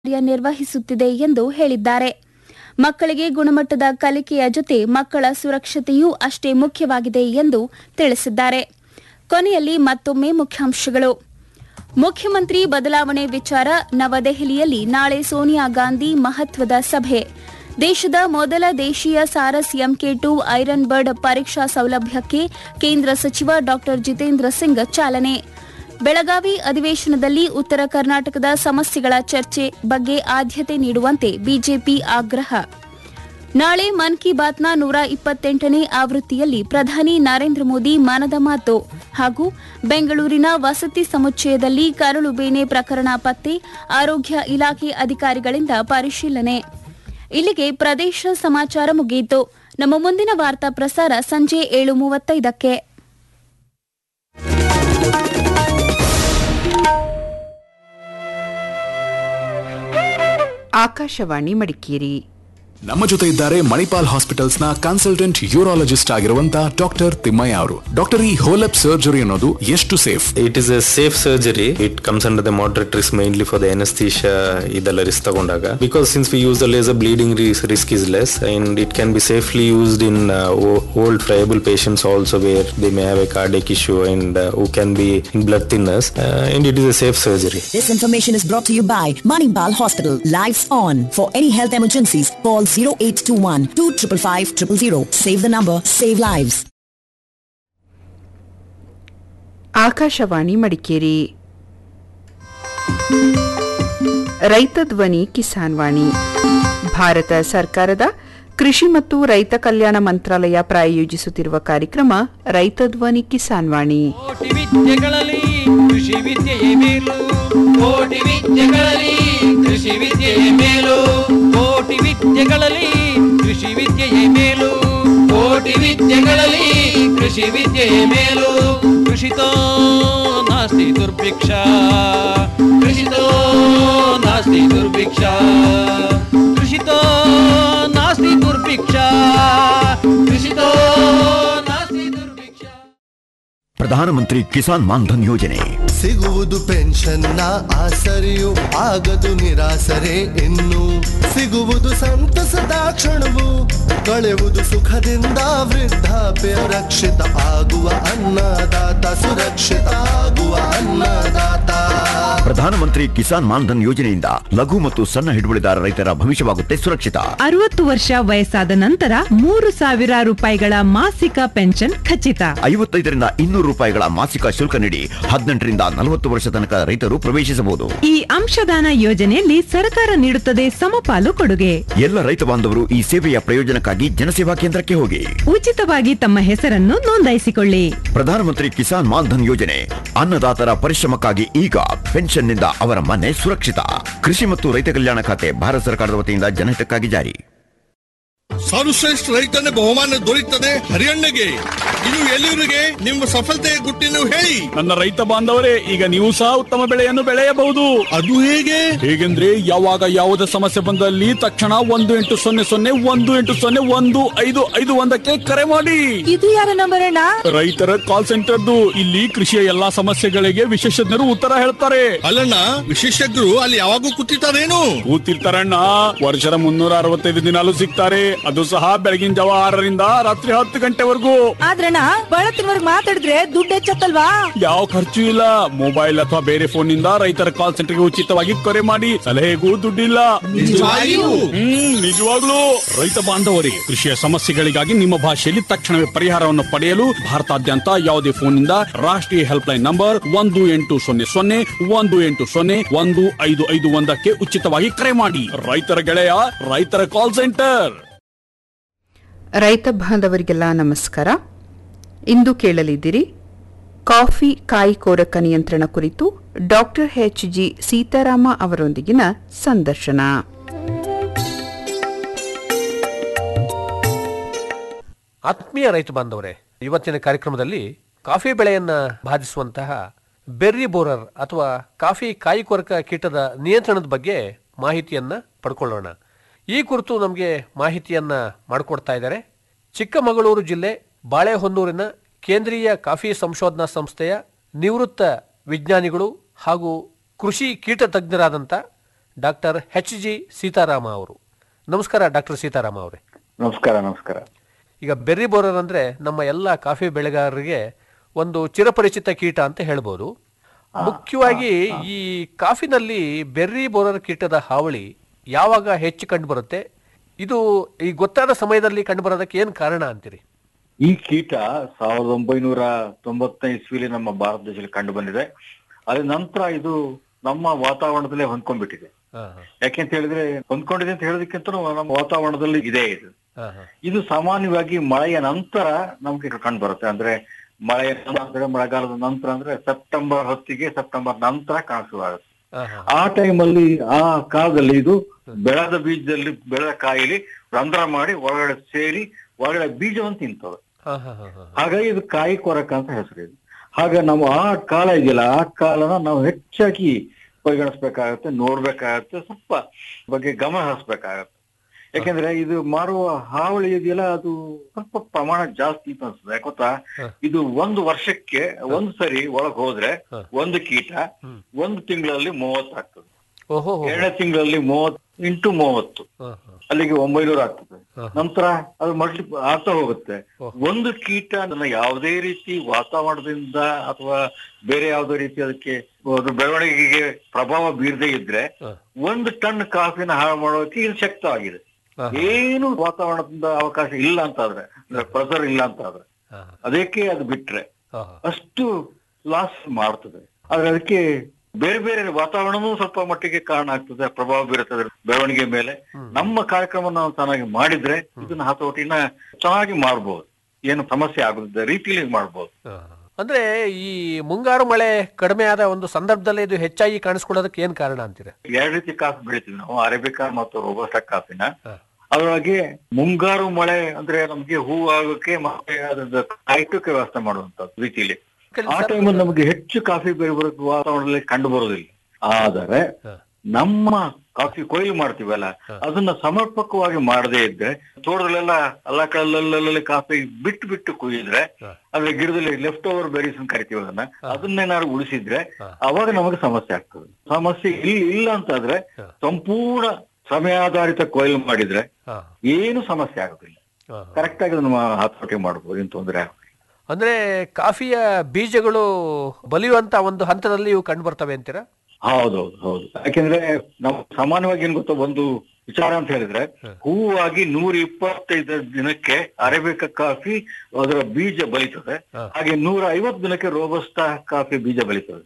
ಕಾರ್ಯನಿರ್ವಹಿಸುತ್ತಿದೆ ಎಂದು ಹೇಳಿದ್ದಾರೆ ಮಕ್ಕಳಿಗೆ ಗುಣಮಟ್ಟದ ಕಲಿಕೆಯ ಜೊತೆ ಮಕ್ಕಳ ಸುರಕ್ಷತೆಯೂ ಅಷ್ಟೇ ಮುಖ್ಯವಾಗಿದೆ ಎಂದು ತಿಳಿಸಿದ್ದಾರೆ ಕೊನೆಯಲ್ಲಿ ಮತ್ತೊಮ್ಮೆ ಮುಖ್ಯಾಂಶಗಳು ಮುಖ್ಯಮಂತ್ರಿ ಬದಲಾವಣೆ ವಿಚಾರ ನವದೆಹಲಿಯಲ್ಲಿ ನಾಳೆ ಸೋನಿಯಾ ಗಾಂಧಿ ಮಹತ್ವದ ಸಭೆ ದೇಶದ ಮೊದಲ ದೇಶೀಯ Saras MK two iron bird ಪರೀಕ್ಷಾ ಸೌಲಭ್ಯಕ್ಕೆ ಕೇಂದ್ರ ಸಚಿವ ಡಾ ಜಿತೇಂದ್ರ ಸಿಂಗ್ ಚಾಲನೆ ಬೆಳಗಾವಿ ಅಧಿವೇಶನದಲ್ಲಿ ಉತ್ತರ ಕರ್ನಾಟಕದ ಸಮಸ್ಯೆಗಳ ಚರ್ಚೆ ಬಗ್ಗೆ ಆದ್ಯತೆ ನೀಡುವಂತೆ ಬಿಜೆಪಿ ಆಗ್ರಹ ನಾಳೆ ಮನ್ ಕಿ ಬಾತ್ನ ನೂರ ಇಪ್ಪತ್ತೆಂಟನೇ ಆವೃತ್ತಿಯಲ್ಲಿ ಪ್ರಧಾನಿ ನರೇಂದ್ರ ಮೋದಿ ಮನದ ಮಾತು ಹಾಗೂ ಬೆಂಗಳೂರಿನ ವಸತಿ ಸಮುಚ್ಚಯದಲ್ಲಿ ಕರಳು ಬೇನೆ ಪ್ರಕರಣ ಪತ್ತೆ ಆರೋಗ್ಯ ಇಲಾಖೆ ಅಧಿಕಾರಿಗಳಿಂದ ಪರಿಶೀಲನೆ ಇಲ್ಲಿಗೆ ಪ್ರದೇಶ ಸಮಾಚಾರ ಮುಗಿಯಿತು ನಮ್ಮ ಮುಂದಿನ ವಾರ್ತಾ ಪ್ರಸಾರ ಸಂಜೆ ಏಳು ಮೂವತ್ತೈದಕ್ಕೆ ಆಕಾಶವಾಣಿ ಮಡಿಕೇರಿ ನಮ್ಮ ಜೊತೆ ಇದ್ದಾರೆ ಮಣಿಪಾಲ್ ಹಾಸ್ಪಿಟಲ್ಸ್ ನ ಕನ್ಸಲ್ಟೆಂಟ್ ಯೂರಾಲಜಿಸ್ಟ್ ಆಗಿರುವಂತ ಡಾಕ್ಟರ್ ತಿಮ್ಮಯ್ಯ ಅವರು ಡಾಕ್ಟರ್ ಈ ಹೋಲಪ್ ಸರ್ಜರಿ ಅನ್ನೋದು ಎಷ್ಟು safe it is a safe surgery it comes under the moderate risk mainly for the anaesthesia ಇದೆಲ್ಲ ರಿಸ್ಕ್ ತಗೊಂಡಾಗ because since we use the laser bleeding risk is less and it can be safely used in old friable patients also where they may have a cardiac issue and who can B in blood thinners and it is a safe surgery This information is brought to you by Manipal Hospital. Lives on. For any health emergencies, call 0821 255 000. Save the number, save lives. Akashvani Madikeri ರೈತ ಧ್ವನಿ ಕಿಸಾನ್ ವಾಣಿ ಭಾರತ ಸರ್ಕಾರದ ಕೃಷಿ ಮತ್ತು ರೈತ ಕಲ್ಯಾಣ ಮಂತ್ರಾಲಯ ಪ್ರಾಯೋಜಿಸುತ್ತಿರುವ ಕಾರ್ಯಕ್ರಮ ರೈತ ಧ್ವನಿ ಕಿಸಾನ್ ವಾಣಿ ಕೋಟಿ ವಿದ್ಯೆಗಳಲ್ಲಿ ಕೃಷಿ ವಿದ್ಯೆಯೇ ಮೇಲು ಕೋಟಿ ವಿದ್ಯೆಗಳಲ್ಲಿ ಕೃಷಿ ವಿದ್ಯೆಯೇ ಮೇಲು ಕೋಟಿ ವಿದ್ಯೆಗಳಲ್ಲಿ ಕೃಷಿ ವಿದ್ಯೆಯೇ ಮೇಲು ಕೋಟಿ ವಿದ್ಯೆಗಳಲ್ಲಿ ಕೃಷಿ ವಿದ್ಯೆಯೇ ಮೇಲು ಕೃಷಿತೋ ನಾಸ್ತಿ ದುರ್ಭಿಕ್ಷ ಕೃಷಿತೋ ನಾಸ್ತಿ ದುರ್ಭಿಕ್ಷ ಕೃಷಿತೋ ನಾಸ್ತಿ ದುರ್ಭಿಕ್ಷ ಕೃಷಿತೋ ನಾಸ್ತಿ ದುರ್ಭಿಕ್ಷ ಪ್ರಧಾನಮಂತ್ರಿ ಕಿಸಾನ್ ಮಾನ್ಧನ್ ಯೋಜನೆ ಸಿಗುವುದು ಪೆನ್ಷನ್ನ ಆಸರೆಯು ಆಗದು ನಿರಾಸರೆ ಇನ್ನು ಸಿಗುವುದು ಸಂತಸದ ಕ್ಷಣವು ಕಳೆಯುವುದು ಸುಖದಿಂದ ವೃದ್ಧಾಪ್ಯ ರಕ್ಷಿತ ಆಗುವ ಅನ್ನದಾತ ಸುರಕ್ಷಿತ ಆಗುವ ಅನ್ನದಾತ ಪ್ರಧಾನಮಂತ್ರಿ ಕಿಸಾನ್ ಮಾನ್ಧನ್ ಯೋಜನೆಯಿಂದ ಲಘು ಮತ್ತು ಸಣ್ಣ ಹಿಡುವಳಿದಾರ ರೈತರ ಭವಿಷ್ಯವಾಗುತ್ತೆ ಸುರಕ್ಷಿತ ಅರವತ್ತು ವರ್ಷ ವಯಸ್ಸಾದ ನಂತರ ಮೂರು ಸಾವಿರ ರೂಪಾಯಿಗಳ ಮಾಸಿಕ ಪೆನ್ಷನ್ ಖಚಿತ ಐವತ್ತೈದರಿಂದ ಇನ್ನೂರು ರೂಪಾಯಿಗಳ ಮಾಸಿಕ ಶುಲ್ಕ ನೀಡಿ ಹದಿನೆಂಟರಿಂದ ನಲವತ್ತು ವರ್ಷ ತನಕ ರೈತರು ಪ್ರವೇಶಿಸಬಹುದು ಈ ಅಂಶದಾನ ಯೋಜನೆಯಲ್ಲಿ ಸರ್ಕಾರ ನೀಡುತ್ತದೆ ಸಮಪಾಲು ಕೊಡುಗೆ ಎಲ್ಲ ರೈತ ಬಾಂಧವರು ಈ ಸೇವೆಯ ಪ್ರಯೋಜನಕ್ಕಾಗಿ ಜನಸೇವಾ ಕೇಂದ್ರಕ್ಕೆ ಹೋಗಿ ಉಚಿತವಾಗಿ ತಮ್ಮ ಹೆಸರನ್ನು ನೋಂದಾಯಿಸಿಕೊಳ್ಳಿ ಪ್ರಧಾನಮಂತ್ರಿ ಕಿಸಾನ್ ಮಾನ್ಧನ್ ಯೋಜನೆ ಅನ್ನದಾತರ ಪರಿಶ್ರಮಕ್ಕಾಗಿ ಈಗ ಪೆನ್ಷನ್ನಿಂದ ಅವರ ಮನೆ ಸುರಕ್ಷಿತ ಕೃಷಿ ಮತ್ತು ರೈತ ಕಲ್ಯಾಣ ಖಾತೆ ಭಾರತ ಸರ್ಕಾರದ ವತಿಯಿಂದ ಜನಹಿತಕ್ಕಾಗಿ ಜಾರಿ ಸರ್ವಶ್ರೇಷ್ಠ ರೈತನ ಬಹುಮಾನ ದೊರೆಯುತ್ತದೆ ಹರಿಯಣ್ಣಗೆ ಇದು ಎಲ್ಲಿವರಿಗೆ ನಿಮ್ಮ ಸಫಲತೆಯ ಗುಟ್ಟಿನ ಹೇಳಿ ನನ್ನ ರೈತ ಬಾಂಧವರೇ ಈಗ ನೀವು ಸಹ ಉತ್ತಮ ಬೆಳೆಯನ್ನು ಬೆಳೆಯಬಹುದು ಅದು ಹೇಗೆ ಹೇಗೆಂದ್ರೆ ಯಾವಾಗ ಯಾವುದೇ ಸಮಸ್ಯೆ ಬಂದಲ್ಲಿ ತಕ್ಷಣ ಒಂದು ಎಂಟು ಸೊನ್ನೆ ಸೊನ್ನೆ ಒಂದು ಎಂಟು ಸೊನ್ನೆ ಒಂದು ಐದು ಐದು ಒಂದಕ್ಕೆ ಕರೆ ಮಾಡಿ ಇದು ಯಾರ ನಂಬರ್ ಅಣ್ಣ ರೈತರ ಕಾಲ್ ಸೆಂಟರ್ದು ಇಲ್ಲಿ ಕೃಷಿಯ ಎಲ್ಲಾ ಸಮಸ್ಯೆಗಳಿಗೆ ವಿಶೇಷಜ್ಞರು ಉತ್ತರ ಹೇಳ್ತಾರೆ ಅಲ್ಲಣ್ಣ ವಿಶೇಷಜ್ಞರು ಅಲ್ಲಿ ಯಾವಾಗೂ ಕೂತಿರ್ತಾರೇನು ಕೂತಿರ್ತಾರಣ್ಣ ವರ್ಷದ ಮುನ್ನೂರ ಅರವತ್ತೈದು ದಿನಾಲು ಸಿಗ್ತಾರೆ ಅದು ಸಹ ಬೆಳಗಿನ ಜಾವ ಆರರಿಂದ ರಾತ್ರಿ ಹತ್ತು ಗಂಟೆವರೆಗೂ ಆದ್ರಣ್ಣ ಬಳತ್ತಿನವರ್ಗ್ ಮಾತಾಡಿದ್ರೆ ದುಡ್ಡು ಹೆಚ್ಚತ್ತಲ್ವಾ ಯಾವ ಖರ್ಚು ಇಲ್ಲ ಮೊಬೈಲ್ ಅಥವಾ ಬೇರೆ ಫೋನ್ ನಿಂದ ರೈತರ ಕಾಲ್ ಸೆಂಟರ್ಗೆ ಉಚಿತವಾಗಿ ಕರೆ ಮಾಡಿ ಸಲಹೆಗೂ ದುಡ್ಡಿಲ್ಲ ನಿಜವಾಗಿಯೂ? ಹ್ಮ್ ನಿಜವಾಗ್ಲೂ ರೈತ ಬಾಂಧವರೇ ಕೃಷಿಯ ಸಮಸ್ಯೆಗಳಿಗಾಗಿ ನಿಮ್ಮ ಭಾಷೆಯಲ್ಲಿ ತಕ್ಷಣವೇ ಪರಿಹಾರವನ್ನು ಪಡೆಯಲು ಭಾರತಾದ್ಯಂತ ಯಾವುದೇ ಫೋನ್ ನಿಂದ ರಾಷ್ಟ್ರೀಯ ಹೆಲ್ಪ್ ಲೈನ್ ನಂಬರ್ ಒಂದು ಎಂಟು ಸೊನ್ನೆ ಸೊನ್ನೆ ಒಂದು ಎಂಟು ಸೊನ್ನೆ ಒಂದು ಐದು ಐದು ಒಂದಕ್ಕೆ ಉಚಿತವಾಗಿ ಕರೆ ಮಾಡಿ ರೈತರ ಗೆಳೆಯ ರೈತರ ಕಾಲ್ ಸೆಂಟರ್ ರೈತ ಬಾಂಧವರಿಗೆಲ್ಲ ನಮಸ್ಕಾರ ಇಂದು ಕೇಳಲಿದ್ದೀರಿ ಕಾಫಿ ಕಾಯಿ ಕೋರಕ ನಿಯಂತ್ರಣ ಕುರಿತು ಡಾಕ್ಟರ್ ಎಚ್ ಜಿ ಸೀತಾರಾಮ ಅವರೊಂದಿಗಿನ ಸಂದರ್ಶನ ಆತ್ಮೀಯ ರೈತ ಬಾಂಧವರೇ ಇವತ್ತಿನ ಕಾರ್ಯಕ್ರಮದಲ್ಲಿ ಕಾಫಿ ಬೆಳೆಯನ್ನ ಬಾಧಿಸುವಂತಹ ಬೆರ್ರಿ ಬೋರರ್ ಅಥವಾ ಕಾಫಿ ಕಾಯಿ ಕೊರಕ ಕೀಟದ ನಿಯಂತ್ರಣದ ಬಗ್ಗೆ ಮಾಹಿತಿಯನ್ನ ಪಡ್ಕೊಳ್ಳೋಣ ಈ ಕುರಿತು ನಮಗೆ ಮಾಹಿತಿಯನ್ನ ಮಾಡಿಕೊಡ್ತಾ ಇದ್ದಾರೆ ಚಿಕ್ಕಮಗಳೂರು ಜಿಲ್ಲೆ ಬಾಳೆಹೊನ್ನೂರಿನ ಕೇಂದ್ರೀಯ ಕಾಫಿ ಸಂಶೋಧನಾ ಸಂಸ್ಥೆಯ ನಿವೃತ್ತ ವಿಜ್ಞಾನಿಗಳು ಹಾಗೂ ಕೃಷಿ ಕೀಟ ತಜ್ಞರಾದಂಥ ಡಾಕ್ಟರ್ ಎಚ್ ಜಿ ಸೀತಾರಾಮ ಅವರು ನಮಸ್ಕಾರ ಡಾಕ್ಟರ್ ಸೀತಾರಾಮ ಅವರೇ ನಮಸ್ಕಾರ ನಮಸ್ಕಾರ ಈಗ ಬೆರ್ರಿ ಬೋರರ್ ಅಂದ್ರೆ ನಮ್ಮ ಎಲ್ಲ ಕಾಫಿ ಬೆಳೆಗಾರರಿಗೆ ಒಂದು ಚಿರಪರಿಚಿತ ಕೀಟ ಅಂತ ಹೇಳ್ಬೋದು ಮುಖ್ಯವಾಗಿ ಈ ಕಾಫಿನಲ್ಲಿ ಬೆರ್ರಿ ಬೋರರ್ ಕೀಟದ ಹಾವಳಿ ಯಾವಾಗ ಹೆಚ್ಚು ಕಂಡು ಬರುತ್ತೆ ಇದು ಈ ಗೊತ್ತಾದ ಸಮಯದಲ್ಲಿ ಕಂಡು ಬರೋದಕ್ಕೆ ಏನ್ ಕಾರಣ ಅಂತೀರಿ ಈ ಕೀಟ ಸಾವಿರದ ಒಂಬೈನೂರ ತೊಂಬತ್ತನೇ ಇಸ್ವಿಲಿ ನಮ್ಮ ಭಾರತ ದೇಶದಲ್ಲಿ ಕಂಡು ಬಂದಿದೆ ಅದ್ರ ನಂತರ ಇದು ನಮ್ಮ ವಾತಾವರಣದಲ್ಲೇ ಹೊಂದ್ಕೊಂಡ್ಬಿಟ್ಟಿದೆ ಯಾಕೆಂತ ಹೇಳಿದ್ರೆ ಹೊಂದ್ಕೊಂಡಿದೆ ಅಂತ ಹೇಳೋದಕ್ಕಿಂತ ನಮ್ಮ ವಾತಾವರಣದಲ್ಲಿ ಇದೆ ಇದು ಇದು ಸಾಮಾನ್ಯವಾಗಿ ಮಳೆಯ ನಂತರ ನಮ್ಗೆ ಕಂಡು ಬರುತ್ತೆ ಅಂದ್ರೆ ಮಳೆಯ ನಂತರ ಮಳೆಗಾಲದ ನಂತರ ಅಂದ್ರೆ ಸೆಪ್ಟೆಂಬರ್ ಹೊತ್ತಿಗೆ ಸೆಪ್ಟೆಂಬರ್ ನಂತರ ಕಾಣಿಸುವಾಗುತ್ತೆ ಆ ಟೈಮಲ್ಲಿ ಆ ಕಾಲದಲ್ಲಿ ಇದು ಬೆಳೆದ ಬೀಜದಲ್ಲಿ ಬೆಳೆದ ಕಾಯಿಲಿ ರಂಧ್ರ ಮಾಡಿ ಒಳಗಡೆ ಸೇರಿ ಒಳಗಡೆ ಬೀಜವನ್ನು ತಿಂತವೆ ಹಾಗಾಗಿ ಇದು ಕಾಯಿ ಕೊರಕ ಅಂತ ಹೆಸರು ಇದು ಹಾಗ ನಾವು ಆ ಕಾಲ ಇದೆಯಲ್ಲ ಆ ಕಾಲನ ನಾವು ಹೆಚ್ಚಾಗಿ ಪರಿಗಣಿಸ್ಬೇಕಾಗತ್ತೆ ನೋಡ್ಬೇಕಾಗತ್ತೆ ಸ್ವಲ್ಪ ಬಗ್ಗೆ ಗಮನ ಹರಿಸ್ಬೇಕಾಗತ್ತೆ ಯಾಕಂದ್ರೆ ಇದು ಮಾರುವ ಹಾವಳಿ ಇದೆಯಲ್ಲ ಅದು ಸ್ವಲ್ಪ ಪ್ರಮಾಣ ಜಾಸ್ತಿ ಅಂತ ಅನ್ಸುತ್ತೆ ಯಾಕೆ ಗೊತ್ತಾ ಇದು ಒಂದು ವರ್ಷಕ್ಕೆ ಒಂದ್ ಸರಿ ಒಳಗ್ ಹೋದ್ರೆ ಒಂದು ಕೀಟ ಒಂದು ತಿಂಗಳಲ್ಲಿ ಮೂವತ್ತು ಆಗ್ತದೆ ಓಹೋ ಎರಡನೇ ತಿಂಗಳಲ್ಲಿ ಮೂವತ್ ಇಂಟು ಮೂವತ್ತು ಅಲ್ಲಿಗೆ ಒಂಬೈನೂರ ಆಗ್ತದೆ ನಂತರ ಅದು ಮಲ್ಟಿ ಆಗ್ತಾ ಹೋಗುತ್ತೆ ಒಂದು ಕೀಟ ನನ್ನ ಯಾವುದೇ ರೀತಿ ವಾತಾವರಣದಿಂದ ಅಥವಾ ಬೇರೆ ಯಾವುದೇ ರೀತಿ ಅದಕ್ಕೆ ಅದು ಬೆಳವಣಿಗೆಗೆ ಪ್ರಭಾವ ಬೀರದೇ ಇದ್ರೆ ಒಂದು ಟನ್ ಕಾಫಿನ ಹಾಳು ಮಾಡೋಕೆ ಇದು ಶಕ್ತ ಆಗಿದೆ ಏನು ವಾತಾವರಣದಿಂದ ಅವಕಾಶ ಇಲ್ಲ ಅಂತಾದ್ರೆ ಪ್ರೆಸರ್ ಇಲ್ಲ ಅಂತಾದ್ರೆ ಅದಕ್ಕೆ ಅದು ಬಿಟ್ರೆ ಅಷ್ಟು ಲಾಸ್ ಮಾಡ್ತದೆ ಆದ್ರೆ ಅದಕ್ಕೆ ಬೇರೆ ಬೇರೆ ವಾತಾವರಣನೂ ಸ್ವಲ್ಪ ಮಟ್ಟಿಗೆ ಕಾರಣ ಆಗ್ತದೆ ಪ್ರಭಾವ ಬೀರುತ್ತದೆ ಬೆಳವಣಿಗೆ ಮೇಲೆ ನಮ್ಮ ಕಾರ್ಯಕ್ರಮ ನಾವು ಚೆನ್ನಾಗಿ ಮಾಡಿದ್ರೆ ಇದನ್ನ ಹತೋಟಿನ ಚೆನ್ನಾಗಿ ಮಾಡ್ಬೋದು ಏನು ಸಮಸ್ಯೆ ಆಗುತ್ತದೆ ರೀತಿಯಲ್ಲಿ ಮಾಡ್ಬೋದು ಅಂದ್ರೆ ಈ ಮುಂಗಾರು ಮಳೆ ಕಡಿಮೆ ಆದ ಒಂದು ಸಂದರ್ಭದಲ್ಲಿ ಇದು ಹೆಚ್ಚಾಗಿ ಕಾಣಿಸ್ಕೊಳ್ಳೋದಕ್ಕೆ ಏನ್ ಕಾರಣ ಅಂತೀರಾ ಎರಡು ರೀತಿ ಕಾಫಿ ಬೆಳಿತೀವಿ ನಾವು ಅರೇಬಿಕಾ ಮತ್ತು ರೋಬಸ್ಟಾ ಕಾಫಿನ ಅದರೊಳಗೆ ಮುಂಗಾರು ಮಳೆ ಅಂದ್ರೆ ನಮ್ಗೆ ಹೂ ಆಗೋಕೆ ಮತ್ತೆ ಅದ್ರ ಕಾಯ್ಟಕ್ಕೆ ವ್ಯವಸ್ಥೆ ಮಾಡುವಂತದ್ದು ರೀತಿಯಲ್ಲಿ ಆ ಟೈಮಲ್ಲಿ ನಮಗೆ ಹೆಚ್ಚು ಕಾಫಿ ಬೇರೆ ಬರೋದು ವಾತಾವರಣದಲ್ಲಿ ಕಂಡು ಬರೋದಿಲ್ಲ ಆದರೆ ನಮ್ಮ ಕಾಫಿ ಕೊಯ್ಲು ಮಾಡ್ತೀವಲ್ಲ ಅದನ್ನ ಸಮರ್ಪಕವಾಗಿ ಮಾಡದೇ ಇದ್ರೆ ತೋಟದಲ್ಲೆಲ್ಲ ಅಲ್ಲ ಕಲ್ಲಲ್ಲಿ ಕಾಫಿ ಬಿಟ್ಟು ಬಿಟ್ಟು ಕುಯ್ಯಿದ್ರೆ ಅಂದ್ರೆ ಗಿಡದಲ್ಲಿ ಲೆಫ್ಟ್ ಓವರ್ ಬೆರೀಸ್ ಅಂತ ಕರಿತೀವಿ ಅದನ್ನ ಅದನ್ನೇನಾದ್ರು ಉಳಿಸಿದ್ರೆ ಅವಾಗ ನಮಗೆ ಸಮಸ್ಯೆ ಆಗ್ತದೆ ಸಮಸ್ಯೆ ಇಲ್ಲಿ ಇಲ್ಲ ಅಂತಾದ್ರೆ ಸಂಪೂರ್ಣ ಸಮಯಾಧಾರಿತ ಕೊಯ್ಲು ಮಾಡಿದ್ರೆ ಏನು ಸಮಸ್ಯೆ ಆಗೋದಿಲ್ಲ ಕರೆಕ್ಟ್ ಆಗಿ ಅದನ್ನ ಹತೋಟಿ ಮಾಡ್ಬೋದು ಏನು ತೊಂದರೆ ಆಗೋದಿಲ್ಲ ಅಂದ್ರೆ ಕಾಫಿಯ ಬೀಜಗಳು ಬಲಿಯುವಂತ ಒಂದು ಹಂತದಲ್ಲಿ ಇವು ಕಂಡು ಬರ್ತವೆ ಅಂತೀರಾ ಹೌದೌದು ಹೌದು ಯಾಕೆಂದ್ರೆ ನಾವು ಸಾಮಾನ್ಯವಾಗಿ ಏನ್ ಗೊತ್ತಾ ಒಂದು ವಿಚಾರ ಅಂತ ಹೇಳಿದ್ರೆ ಹೂವಾಗಿ ನೂರ ಇಪ್ಪತ್ತೈದು ದಿನಕ್ಕೆ ಅರೇಬಿಕ ಕಾಫಿ ಅದರ ಬೀಜ ಬಲಿತದೆ ಹಾಗೆ ನೂರ ಐವತ್ತು ದಿನಕ್ಕೆ ರೋಬಸ್ಟಾ ಕಾಫಿ ಬೀಜ ಬಲಿತದೆ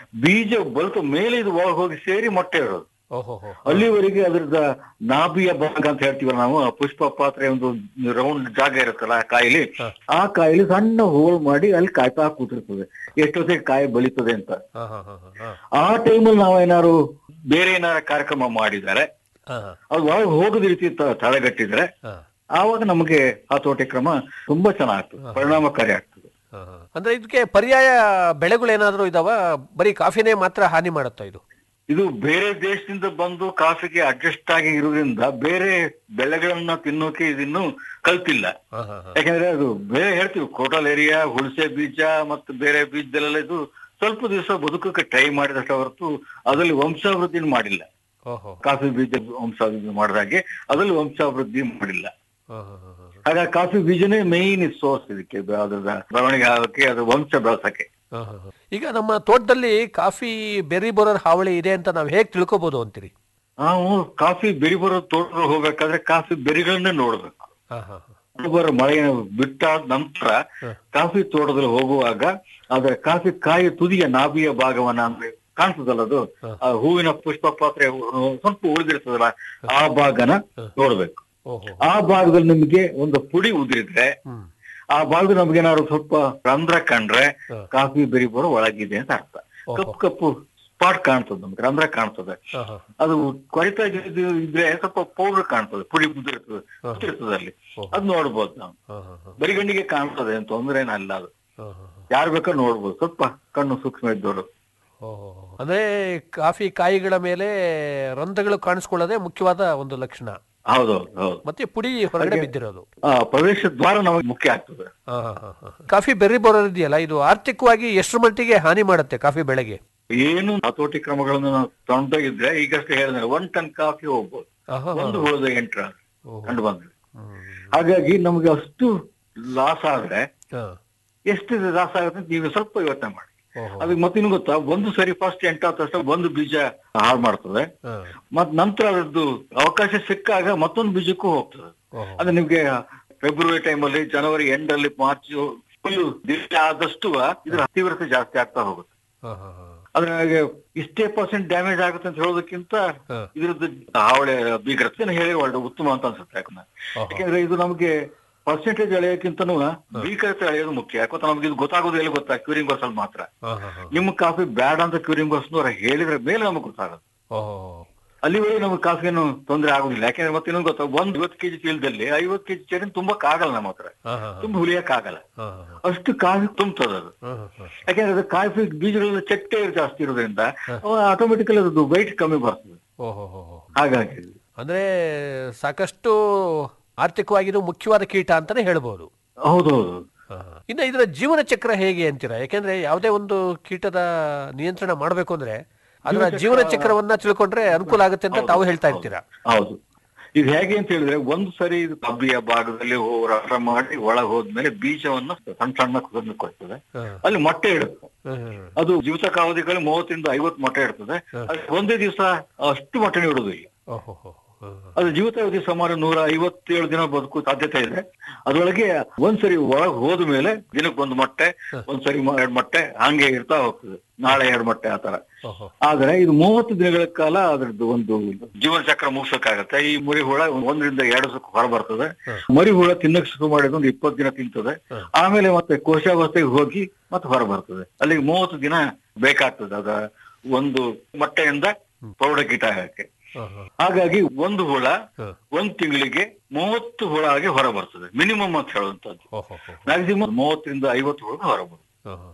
ಬೀಜ ಬಲಿತ ಮೇಲೆ ಇದು ಒಳಗೆ ಹೋಗಿ ಸೇರಿ ಮೊಟ್ಟೆ ಇರೋದು ಅಲ್ಲಿವರೆಗೆ ಅದ್ರದ ನಾಭಿಯ ಭಾಗ ಅಂತ ಹೇಳ್ತೀವಲ್ಲ ನಾವು ಆ ಪುಷ್ಪ ಪಾತ್ರೆ ಒಂದು ರೌಂಡ್ ಜಾಗ ಇರುತ್ತಲ್ಲ ಆ ಕಾಯಿಲಿ ಆ ಕಾಯಿಲಿ ಸಣ್ಣ ಹೋಲ್ ಮಾಡಿ ಅಲ್ಲಿ ಕಾಯ್ತಾ ಕೂತಿರ್ತದೆ ಎಷ್ಟೊತ್ತಿಗೆ ಕಾಯಿ ಬಲಿತದೆ ಅಂತ ಆ ಟೈಮಲ್ಲಿ ನಾವೇನಾದ್ರು ಬೇರೆ ಏನಾರ ಕಾರ್ಯಕ್ರಮ ಮಾಡಿದರೆ ಅದು ಒಳಗೆ ಹೋಗದ ರೀತಿ ತ- ತಡೆಗಟ್ಟಿದ್ರೆ ಆವಾಗ ನಮಗೆ ಹತೋಟಿ ಕ್ರಮ ತುಂಬಾ ಚೆನ್ನಾಗ್ತದೆ ಪರಿಣಾಮಕಾರಿ ಆಗ್ತದೆ ಅಂದ್ರೆ ಇದಕ್ಕೆ ಪರ್ಯಾಯ ಬೆಳೆಗಳು ಏನಾದ್ರು ಇದಾವ ಬರೀ ಕಾಫಿನೇ ಮಾತ್ರ ಹಾನಿ ಮಾಡುತ್ತಾ ಇದು ಇದು ಬೇರೆ ದೇಶದಿಂದ ಬಂದು ಕಾಫಿಗೆ ಅಡ್ಜಸ್ಟ್ ಆಗಿ ಇರೋದ್ರಿಂದ ಬೇರೆ ಬೆಳೆಗಳನ್ನ ತಿನ್ನೋಕೆ ಇದಿನ್ನು ಕಲ್ತಿಲ್ಲ ಯಾಕಂದ್ರೆ ಅದು ಬೇರೆ ಹೇಳ್ತೀವಿ ಕೋಟಲ್ ಏರಿಯಾ ಹುಣಸೆ ಬೀಜ ಮತ್ತು ಬೇರೆ ಬೀಜದಲ್ಲೆಲ್ಲ ಇದು ಸ್ವಲ್ಪ ದಿವಸ ಬದುಕಕ್ಕೆ ಟ್ರೈ ಮಾಡಿದಷ್ಟು ಹೊರತು ಅದರಲ್ಲಿ ವಂಶಾವೃದ್ಧಿ ಮಾಡಿಲ್ಲ ಕಾಫಿ ಬೀಜ ವಂಶಾವೃದ್ಧಿ ಮಾಡಿದಾಗೆ ಅದರಲ್ಲಿ ವಂಶಾವೃದ್ಧಿ ಮಾಡಿಲ್ಲ ಹಾಗಾಗಿ ಕಾಫಿ ಬೀಜನೇ ಮೇನ್ ಸೋರ್ಸ್ ಇದಕ್ಕೆ ಅದ್ರ ಬೆಳವಣಿಗೆ ಆಗೋಕೆ ಅದು ವಂಶ ಬೆಳೆಸಕ್ಕೆ ಈಗ ನಮ್ಮ ತೋಟದಲ್ಲಿ ಕಾಫಿ ಬೆರ್ರಿ ಬೋರರ್ ಹಾವಳಿ ಇದೆ ಅಂತ ನಾವು ಹೇಗ್ ತಿಳ್ಕೊಬಹುದು ಅಂತೀರಿ ನಾವು ಕಾಫಿ ಬೆರಿ ಬರೋ ತೋಟ ಹೋಗ್ಬೇಕಾದ್ರೆ ಕಾಫಿ ಬೆರಿಗಳನ್ನೇ ನೋಡ್ಬೇಕು ಬರೋ ಮಳೆ ಬಿಟ್ಟಾದ ನಂತರ ಕಾಫಿ ತೋಟದಲ್ಲಿ ಹೋಗುವಾಗ ಅದರ ಕಾಫಿ ಕಾಯಿ ತುದಿಯ ನಾಭಿಯ ಭಾಗವನ್ನ ಅಂದ್ರೆ ಕಾಣಿಸ್ತದಲ್ಲ ಅದು ಆ ಹೂವಿನ ಪುಷ್ಪ ಪಾತ್ರೆ ಸ್ವಲ್ಪ ಉಳಿದಿರ್ತದಲ್ಲ ಆ ಭಾಗನ ನೋಡ್ಬೇಕು ಆ ಭಾಗದಲ್ಲಿ ನಿಮ್ಗೆ ಒಂದು ಪುಡಿ ಉದುರಿದ್ರೆ ಆ ಭಾಗದಲ್ಲಿ ನಮ್ಗೆ ಏನಾದ್ರು ಸ್ವಲ್ಪ ರಂಧ್ರ ಕಂಡ್ರೆ ಕಾಫಿ ಬೆರಿ ಬರೋ ಒಳಗಿದೆ ಅಂತ ಅರ್ಥ ಕಪ್ಪು ಕಪ್ಪು ಸ್ಪಾಟ್ ಕಾಣ್ತದೆ ನಮ್ಗೆ ರಂಧ್ರ ಕಾಣ್ತದೆ ಅದು ಕೊರಿತಾ ಇದ್ದು ಇದ್ರೆ ಸ್ವಲ್ಪ ಪೌಡರ್ ಕಾಣ್ತದೆ ಪುಡಿ ಉದುರಿರ್ತದೆ ಉದುರಿರ್ತದೆ ಅಲ್ಲಿ ಅದ್ ನೋಡ್ಬೋದು ನಾವು ಬರಿಗಣ್ಣಿಗೆ ಕಾಣ್ತದೆ ಅಂತ ತೊಂದ್ರೆ ಏನಲ್ಲ ಅದು ಯಾರು ಬೇಕಾದ್ರೂ ನೋಡ್ಬೋದು ಸ್ವಲ್ಪ ಕಣ್ಣು ಸೂಕ್ಷ್ಮ ಇದ್ದವರು ಅಂದ್ರೆ ಕಾಫಿ ಕಾಯಿಗಳ ಮೇಲೆ ರಂಧ್ರಗಳು ಕಾಣಿಸ್ಕೊಳ್ಳೋದೇ ಮುಖ್ಯವಾದ ಒಂದು ಲಕ್ಷಣ ಹೌದೌದು ಹೌದು ಮತ್ತೆ ಪುಡಿ ಹೊರಗಡೆ ಬಿದ್ದಿರೋದು ಆ ಪ್ರವೇಶ ದ್ವಾರ ನಮಗೆ ಮುಖ್ಯ ಆಗ್ತದೆ ಕಾಫಿ ಬೆರ್ರಿ ಬೋರರ್ ಇದೆಯಲ್ಲ ಇದು ಆರ್ಥಿಕವಾಗಿ ಎಷ್ಟರ ಮಟ್ಟಿಗೆ ಹಾನಿ ಮಾಡುತ್ತೆ ಕಾಫಿ ಬೆಳೆಗೆ ಏನು ಹತೋಟಿ ಕ್ರಮಗಳನ್ನು ನಾವು ತಗೊಂಡೋಗಿದ್ರೆ ಈಗಷ್ಟೇ ಹೇಳಿದ್ರೆ ಒನ್ ಟನ್ ಕಾಫಿ ಹೋಗ್ಬೋದು ಒಂದು ಹುಳದ ಎಂಟ್ರ ಕಂಡು ಬಂದ್ರೆ ಹಾಗಾಗಿ ನಮ್ಗೆ ಅಷ್ಟು ಲಾಸ್ ಆದ್ರೆ ಎಷ್ಟು ಲಾಸ್ ಆಗುತ್ತೆ ಅಂತ ನೀವು ಸ್ವಲ್ಪ ಯೋಚನೆ ಮಾಡಿ ಅದಕ್ಕೆ ಮತ್ತಿನ್ನು ಗೊತ್ತಾ ಒಂದು ಸರಿ ಫಸ್ಟ್ ಎಂಟಾದ ತಕ್ಷಣ ಒಂದು ಬೀಜ ಹಾಳು ಮಾಡ್ತದೆ ಮತ್ ನಂತರ ಅದ್ರದ್ದು ಅವಕಾಶ ಸಿಕ್ಕಾಗ ಮತ್ತೊಂದು ಬೀಜಕ್ಕೂ ಹೋಗ್ತದೆ ಅದು ನಿಮ್ಗೆ ಫೆಬ್ರವರಿ ಟೈಮಲ್ಲಿ ಜನವರಿ ಎಂಡ್ ಅಲ್ಲಿ ಮಾರ್ಚ್ ಫುಲ್ ದಿವಸ ಆದಷ್ಟು ಇದ್ರ ತೀವ್ರತೆ ಜಾಸ್ತಿ ಆಗ್ತಾ ಹೋಗುತ್ತೆ ಅದ್ರಾಗೆ ಇಷ್ಟೇ ಪರ್ಸೆಂಟ್ ಡ್ಯಾಮೇಜ್ ಆಗುತ್ತೆ ಅಂತ ಹೇಳೋದಕ್ಕಿಂತ ಇದ್ರದ್ದು ಹಾವಳಿ ಭೀಕರತೆ ಹೇಳಿ ಒಳ್ಳೆ ಉತ್ತಮ ಅಂತ ಅನ್ಸುತ್ತೆ ಯಾಕಂದ್ರೆ ಯಾಕಂದ್ರೆ ಇದು ನಮ್ಗೆ ಪರ್ಸೆಂಟೇಜ್ ಅಳೆಯೋಕ್ಕಿಂತನೂ ಭೀಕರತೆ ಅಳೆಯೋದು ಮುಖ್ಯ ಯಾಕಂದ್ರೆ ನಮ್ಗೆ ಇದು ಗೊತ್ತಾಗೋದು ಎಲ್ಲಿ ಗೊತ್ತಾ ಕ್ಯೂರಿಂಗ್ ಬರ್ಸ್ ಅಲ್ಲಿ ಮಾತ್ರ ನಿಮ್ಮ ಕಾಫಿ ಬ್ಯಾಡ್ ಅಂತ ಕ್ಯೂರಿಂಗ್ ಬರ್ಸ್ನವ್ರ ಹೇಳಿದ್ರೆ ಮೇಲೆ ನಮಗೆ ಗೊತ್ತಾಗೋದು ಅಲ್ಲಿವರೆಗೆ ನಮಗೆ ಕಾಫಿಯನ್ನು ತೊಂದರೆ ಆಗುದಿಲ್ಲ ಯಾಕಂದ್ರೆ ಮತ್ತೆ ಇನ್ನೊಂದು ಗೊತ್ತಾ ಒಂದ್ ಐವತ್ತು ಕೆಜಿ ಚೀಲದಲ್ಲಿ ಐವತ್ತು ಕೆಜಿ ಚೇರಿನ ತುಂಬಕ್ ಆಗಲ್ಲ ನಮ್ಮ ಹತ್ರ ತುಂಬ ಹುಲಿಯಕ್ ಆಗಲ್ಲ ಅಷ್ಟು ಕಾಫಿ ತುಂಬ್ತದ ಅದು ಯಾಕಂದ್ರೆ ಅದು ಕಾಫಿ ಬೀಜಗಳೆಲ್ಲ ಚಟ್ಟೆ ಜಾಸ್ತಿ ಇರೋದ್ರಿಂದ ಆಟೋಮೆಟಿಕಲಿ ಅದು ವೈಟ್ ಕಮ್ಮಿ ಬರ್ತದೆ ಹಾಗಾಗಿ ಅಂದ್ರೆ ಸಾಕಷ್ಟು ಆರ್ಥಿಕವಾಗಿ ಇದು ಮುಖ್ಯವಾದ ಕೀಟ ಅಂತಾನೆ ಹೇಳ್ಬೋದು ಹೌದೌದು ಇನ್ನು ಇದರ ಜೀವನ ಚಕ್ರ ಹೇಗೆ ಅಂತೀರಾ ಯಾಕೆಂದ್ರೆ ಯಾವುದೇ ಒಂದು ಕೀಟದ ನಿಯಂತ್ರಣ ಮಾಡಬೇಕು ಅಂದ್ರೆ ಅದರ ಜೀವನ ಚಕ್ರವನ್ನ ತಿಳ್ಕೊಂಡ್ರೆ ಅನುಕೂಲ ಆಗುತ್ತೆ ಅಂತ ತಾವು ಹೇಳ್ತಾ ಇರ್ತೀರಾ ಹೌದು ಇದು ಹೇಗೆ ಅಂತ ಹೇಳಿದ್ರೆ ಒಂದು ಸರಿ ಇದು ಕಬ್ಬಿಯ ಭಾಗದಲ್ಲಿ ಹೋ- ರಸ ಮಾಡಿ ಒಳಗ್ ಹೋದ್ಮೇಲೆ ಬೀಜವನ್ನು ಸಣ್ಣ ಸಣ್ಣ ಕುದನ್ನು ಕೊಡ್ತದೆ ಅಲ್ಲಿ ಮೊಟ್ಟೆ ಇಡುತ್ತೆ ಅದು ಜೀವಿತಕಾವಧಿಗಳು ಮೂವತ್ತರಿಂದ ಐವತ್ತು ಮೊಟ್ಟೆ ಇಡ್ತದೆ ಅದು ಒಂದೇ ದಿವಸ ಅಷ್ಟು ಮೊಟ್ಟೆ ಇಡುವುದಿಲ್ಲ ಅದು ಜೀವಿತಾವಧಿ ಸುಮಾರು ನೂರ ಐವತ್ತೇಳು ದಿನ ಬದುಕು ಸಾಧ್ಯತೆ ಇದೆ ಅದ್ರೊಳಗೆ ಒಂದ್ಸರಿ ಒಳಗ್ ಹೋದ ಮೇಲೆ ದಿನಕ್ಕೊಂದು ಮೊಟ್ಟೆ ಒಂದ್ಸರಿ ಮ- ಎರಡ್ ಮೊಟ್ಟೆ ಹಂಗೆ ಇರ್ತಾ ಹೋಗ್ತದೆ ನಾಳೆ ಎರಡು ಮೊಟ್ಟೆ ಆತರ ಆದ್ರೆ ಇದು ಮೂವತ್ತು ದಿನಗಳ ಕಾಲ ಅದ್ರದ್ದು ಒಂದು ಜೀವನ ಚಕ್ರ ಮುಗಿಸೋಕ್ಕಾಗತ್ತೆ ಈ ಮರಿ ಹುಳ ಒಂದರಿಂದ ಎರಡು ಸಲ ಹೊರ ಬರ್ತದೆ ಮರಿ ಹುಳ ತಿನ್ನಕ್ ಶುರು ಮಾಡಿದ ಒಂದು ಇಪ್ಪತ್ತು ದಿನ ತಿಂತದೆ ಆಮೇಲೆ ಮತ್ತೆ ಕೋಶಾವಸ್ಥೆಗೆ ಹೋಗಿ ಮತ್ತೆ ಹೊರ ಬರ್ತದೆ ಅಲ್ಲಿಗೆ ಮೂವತ್ತು ದಿನ ಬೇಕಾಗ್ತದೆ ಅದ ಒಂದು ಮೊಟ್ಟೆಯಿಂದ ಪ್ರೌಢ ಕೀಟ ಆಗಕ್ಕೆ ಹಾಗಾಗಿ ಒಂದು ಹುಳ ಒಂದ್ ತಿಂಗಳಿಗೆ ಮೂವತ್ತು ಹುಳ ಆಗಿ ಹೊರ ಬರ್ತದೆ ಮಿನಿಮಮ್ ಅಂತ ಹೇಳುವಂತದ್ದು ಮ್ಯಾಕ್ಸಿಮಮ್ ಮೂವತ್ತರಿಂದ ಐವತ್ತು ಹುಳ ಹೊರ ಬರ್ತದೆ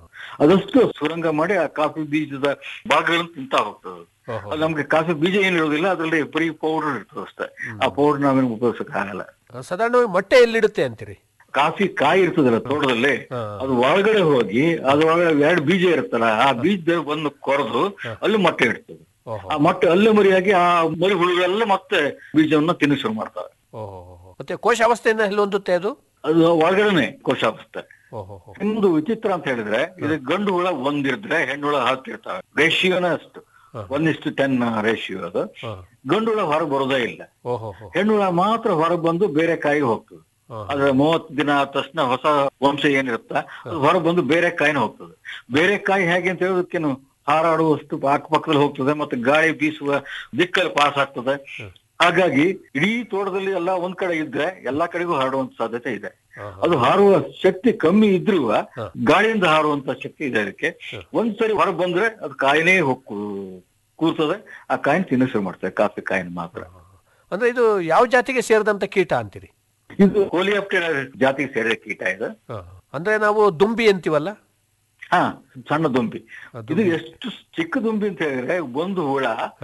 ಅದಷ್ಟು ಸುರಂಗ ಮಾಡಿ ಆ ಕಾಫಿ ಬೀಜದ ಭಾಗಗಳನ್ನು ತಿಂತಾ ಹೋಗ್ತದೆ ಅದು ನಮ್ಗೆ ಕಾಫಿ ಬೀಜ ಏನ್ ಇರೋದಿಲ್ಲ ಅದ್ರಲ್ಲಿ ಬರೀ ಪೌಡರ್ ಇರ್ತದೆ ಅಷ್ಟೇ ಆ ಪೌಡರ್ ನಾವೇನು ಉಪಯೋಗಿಸಕ್ ಆಗಲ್ಲ ಸಾಧಾರಣವಾಗಿ ಮೊಟ್ಟೆ ಎಲ್ಲಿಡುತ್ತೆ ಅಂತೀರಿ ಕಾಫಿ ಕಾಯಿ ಇರ್ತದಲ್ಲ ತೋಟದಲ್ಲಿ ಅದು ಒಳಗಡೆ ಹೋಗಿ ಅದ್ರ ಒಳಗಡೆ ಎರಡು ಬೀಜ ಇರುತ್ತಲ್ಲ ಆ ಬೀಜ ಬಂದು ಕೊರೆದು ಅಲ್ಲಿ ಮೊಟ್ಟೆ ಇಡ್ತದೆ ಆ ಮೊಟ್ಟೆ ಅಲ್ಲೇ ಮರಿಯಾಗಿ ಆ ಮರಿ ಹುಳುಗಳೆಲ್ಲ ಮತ್ತೆ ಬೀಜವನ್ನ ತಿನ್ನ ಶುರು ಮಾಡ್ತವೆ ಮತ್ತೆ ಕೋಶ ಅವಸ್ಥೆಯಿಂದ ಎಲ್ಲಿ ಹೊಂದುತ್ತೆ ಅದು ಅದು ಒಳಗಡೆನೆ ಕೋಶಾವಸ್ಥೆ ಒಂದು ವಿಚಿತ್ರ ಅಂತ ಹೇಳಿದ್ರೆ ಇದು ಗಂಡು ಹುಳ ಒಂದಿದ್ರೆ ಹೆಣ್ಣು ಹುಳ ಹತ್ತಿರ್ತಾವೆ ರೇಷಿಯೋನ ಅಷ್ಟು ಒಂದಿಷ್ಟು ಟೆನ್ ರೇಷಿಯೋ ಅದು ಗಂಡು ಹುಳ ಹೊರಗೆ ಬರೋದೇ ಇಲ್ಲ ಹೆಣ್ಣು ಹುಳ ಮಾತ್ರ ಹೊರಗೆ ಬಂದು ಬೇರೆ ಕಾಯಿಗೆ ಹೋಗ್ತದೆ ಅದ್ರ ಮೂವತ್ತು ದಿನ ಆದ ತಕ್ಷಣ ಹೊಸ ವಂಶ ಏನಿರುತ್ತ ಅದು ಹೊರಗೆ ಬಂದು ಬೇರೆ ಕಾಯಿನ ಹೋಗ್ತದೆ ಬೇರೆ ಕಾಯಿ ಹೇಗೆ ಅಂತ ಹೇಳೋದಕ್ಕೇನು ಹಾರಾಡುವಷ್ಟು ಅಕ್ಕಪಕ್ಕದಲ್ಲಿ ಹೋಗ್ತದೆ ಮತ್ತೆ ಗಾಳಿ ಬೀಸುವ ದಿಕ್ಕಲ್ಲಿ ಪಾಸ್ ಆಗ್ತದೆ ಹಾಗಾಗಿ ಇಡೀ ತೋಟದಲ್ಲಿ ಎಲ್ಲ ಒಂದ್ ಕಡೆ ಇದ್ರೆ ಎಲ್ಲಾ ಕಡೆಗೂ ಹರಡುವಂತ ಸಾಧ್ಯತೆ ಇದೆ ಅದು ಹಾರುವ ಶಕ್ತಿ ಕಮ್ಮಿ ಇದ್ರೂ ಗಾಳಿಯಿಂದ ಹಾರುವಂತ ಶಕ್ತಿ ಇದೆ ಅದಕ್ಕೆ ಒಂದ್ಸರಿ ಹೊರಗೆ ಬಂದ್ರೆ ಅದು ಕಾಯಿನೇ ಹೋಗ್ ಕೂರ್ತದೆ ಆ ಕಾಯಿನ ತಿನ್ನ ಶುರು ಮಾಡ್ತದೆ ಕಾಫಿ ಕಾಯಿನ ಮಾತ್ರ ಅಂದ್ರೆ ಇದು ಯಾವ ಜಾತಿಗೆ ಸೇರಿದಂತ ಕೀಟ ಅಂತೀರಿ ಇದು ಕೋಲಿಯಾಪ್ಟೆರ ಜಾತಿಗೆ ಸೇರಿದ ಕೀಟ ಇದು ಅಂದ್ರೆ ನಾವು ದುಂಬಿ ಅಂತೀವಲ್ಲ ಹಾ ಸಣ್ಣ ದುಂಬಿ ಇದು ಎಷ್ಟು ಚಿಕ್ಕ ದುಂಬಿ ಅಂತ ಹೇಳಿದ್ರೆ ಒಂದು ಹುಳ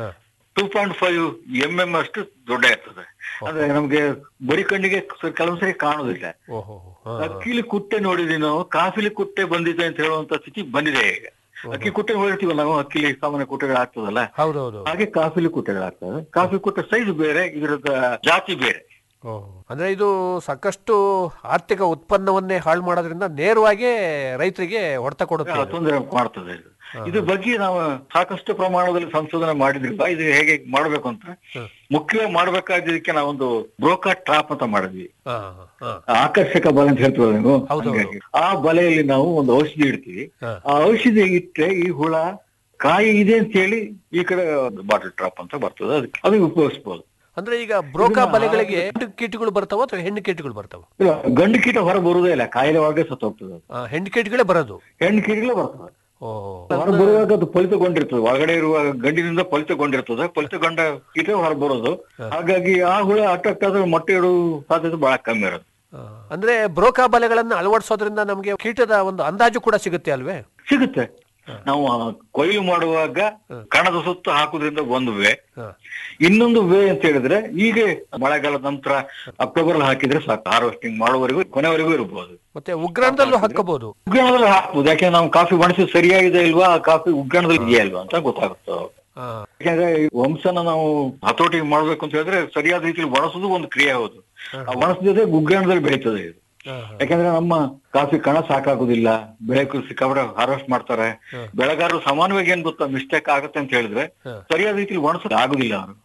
two point five M M ಅಷ್ಟು ದೊಡ್ಡ ಇರ್ತದೆ ಅಂದ್ರೆ ನಮ್ಗೆ ಬರಿ ಕಣ್ಣಿಗೆ ಕೆಲವೊಂದ್ಸರಿ ಕಾಣೋದಿಲ್ಲ ಅಕ್ಕಿಲಿ ಕುಟ್ಟೆ ನೋಡಿದೀವಿ ನಾವು ಕಾಫಿಲಿ ಕುಟ್ಟೆ ಬಂದಿದೆ ಅಂತ ಹೇಳುವಂತ ಸ್ಥಿತಿ ಬಂದಿದೆ ಈಗ ಅಕ್ಕಿ ಕುಟ್ಟೆ ನೋಡಿರ್ತೀವಲ್ಲ ನಾವು ಅಕ್ಕಿಲಿ ಸಾಮಾನ್ಯ ಕುಟ್ಟೆಗಳು ಆಗ್ತದಲ್ಲ ಹೌದೌದು ಹಾಗೆ ಕಾಫಿಲಿ ಕುಟ್ಟೆಗಳಾಗ್ತದೆ ಕಾಫಿ ಕುಟ್ಟೆ ಸೈಜ್ ಬೇರೆ ಇದರದ ಜಾತಿ ಬೇರೆ ಅಂದ್ರೆ ಇದು ಸಾಕಷ್ಟು ಆರ್ಥಿಕ ಉತ್ಪನ್ನವನ್ನೇ ಹಾಳು ಮಾಡೋದ್ರಿಂದ ನೇರವಾಗಿ ರೈತರಿಗೆ ಹೊಡೆತ ಕೊಡುತ್ತೆ ಇದು. ತೊಂದರೆ ಮಾಡ್ತದೆ ಇದು ಇದ್ರ ಬಗ್ಗೆ ನಾವು ಸಾಕಷ್ಟು ಪ್ರಮಾಣದಲ್ಲಿ ಸಂಶೋಧನೆ ಮಾಡಿದ್ರಿಲ್ಲ ಇದು ಹೇಗೆ ಮಾಡ್ಬೇಕು ಅಂತ ಮುಖ್ಯವಾಗಿ ಮಾಡ್ಬೇಕಾಗಿದ್ದಕ್ಕೆ ನಾವೊಂದು ಬ್ರೋಕರ್ ಟ್ರಾಪ್ ಅಂತ ಮಾಡಿದ್ವಿ ಹಾ, ಹಾ. ಆಕರ್ಷಕ ಬಲೆ ಅಂತ ಹೇಳ್ತೀವಲ್ಲ ನೀವು ಹಂಗಾಗಿ. ಆ ಬಲೆಯಲ್ಲಿ ನಾವು ಒಂದು ಔಷಧಿ ಇಡ್ತೀವಿ ಆ ಔಷಧಿ ಇಟ್ಟರೆ ಈ ಹುಳ ಕಾಯಿ ಇದೆ ಅಂತ ಹೇಳಿ ಈ ಕಡೆ ಬಾಟಲ್ ಟ್ರಾಪ್ ಅಂತ ಬರ್ತದೆ ಅದಕ್ಕೆ ಅದಕ್ಕೆ ಉಪಯೋಗಿಸ್ಬೋದು ಅಂದ್ರೆ ಈಗ ಬ್ರೋಕಾ ಬಲೆಗಳಿಗೆ ಹೆಣ್ಣು ಕೀಟಗಳು ಬರ್ತಾವ ಅಥವಾ ಹೆಣ್ಣು ಕೀಟಗಳು ಬರ್ತಾವ ಇಲ್ಲ ಗಂಡು ಕೀಟ ಹೊರ ಬರುವುದೇ ಇಲ್ಲ ಕಾಯಿಲೆ ಒಳಗೆ ಸತ್ತು ಹೋಗ್ತದೆ ಅದು. ಹೆಣ್ಣು ಕೀಟಗಳೇ ಬರೋದು ಹೆಣ್ಣು ಕೀಟಗಳೇ ಬರ್ತದೆ ಹೊರ ಬರುವಾಗ ಅದು ಫಲಿತಗೊಂಡಿರ್ತದೆ ಒಳಗಡೆ ಇರುವ ಗಂಡಿನಿಂದ ಫಲಿತಗೊಂಡಿರ್ತದೆ ಫಲಿತಗೊಂಡ ಕೀಟ ಹೊರ ಬರೋದು ಹಾಗಾಗಿ ಆ ಹುಳ ಅಟ್ರಾಕ್ಟ್ ಆದ್ರೆ ಮೊಟ್ಟೆ ಇಡುವ ಸಾಧ್ಯತೆ ಬಹಳ ಕಮ್ಮಿ ಇರೋದು ಅಂದ್ರೆ ಬ್ರೋಕಾ ಬಲೆಗಳನ್ನ ಅಳವಡಿಸೋದ್ರಿಂದ ನಮಗೆ ಕೀಟದ ಒಂದು ಅಂದಾಜು ಕೂಡ ಸಿಗುತ್ತೆ ಅಲ್ವೇ ಸಿಗುತ್ತೆ ನಾವು ಆ ಕೊಯ್ಲು ಮಾಡುವಾಗ ಕಣದ ಸುತ್ತ ಹಾಕುದ್ರಿಂದ ಒಂದು ವೇ ಇನ್ನೊಂದು ವೇ ಅಂತ ಹೇಳಿದ್ರೆ ಈಗ ಮಳೆಗಾಲದ ನಂತರ ಅಕ್ಟೋಬರ್ ಹಾಕಿದ್ರೆ ಸಾಕು ಹಾರ್ವೆಸ್ಟಿಂಗ್ ಮಾಡುವವರೆಗೂ ಕೊನೆವರೆಗೂ ಇರಬಹುದು ಮತ್ತೆ ಉಗ್ರಾಣದಲ್ಲೂ ಹಾಕಬಹುದು ಉಗ್ರಾಣದಲ್ಲಿ ಹಾಕ್ಬೋದು ಯಾಕೆಂದ್ರೆ ನಾವು ಕಾಫಿ ಒಣಸಿ ಸರಿಯಾಗಿದೆ ಇಲ್ವಾ ಆ ಕಾಫಿ ಉಗ್ರಾಣದಲ್ಲಿ ಇದೆಯಾ ಇಲ್ವಾ ಅಂತ ಗೊತ್ತಾಗುತ್ತೆ ಯಾಕಂದ್ರೆ ಈ ವಂಶನ ನಾವು ಹತೋಟಿ ಮಾಡ್ಬೇಕು ಅಂತ ಹೇಳಿದ್ರೆ ಸರಿಯಾದ ರೀತಿಯಲ್ಲಿ ಒಣಸುದು ಒಂದು ಕ್ರಿಯೆ ಹೌದು ಆ ಒಣಸದಿದ್ರೆ ಉಗ್ರಾಣದಲ್ಲಿ ಬೆಳೀತದೆ ಇದು ಯಾಕಂದ್ರೆ ನಮ್ಮ ಕಾಫಿ ಕಣ ಸಾಕಾಗುದಿಲ್ಲ ಬೆಳೆ ಸಿಕ್ಕಾಪಟ್ಟೆ ಹಾರ್ವೆಸ್ಟ್ ಮಾಡ್ತಾರೆ ಬೆಳೆಗಾರರು ಸಮಾನವಾಗಿ ಏನ್ ಗೊತ್ತಾ ಮಿಸ್ಟೇಕ್ ಆಗುತ್ತೆ ಅಂತ ಹೇಳಿದ್ರೆ ಸರಿಯಾದ ರೀತಿಯಲ್ಲಿ ಒಣಸಕ್ ಆಗುದಿಲ್ಲ ಅವರು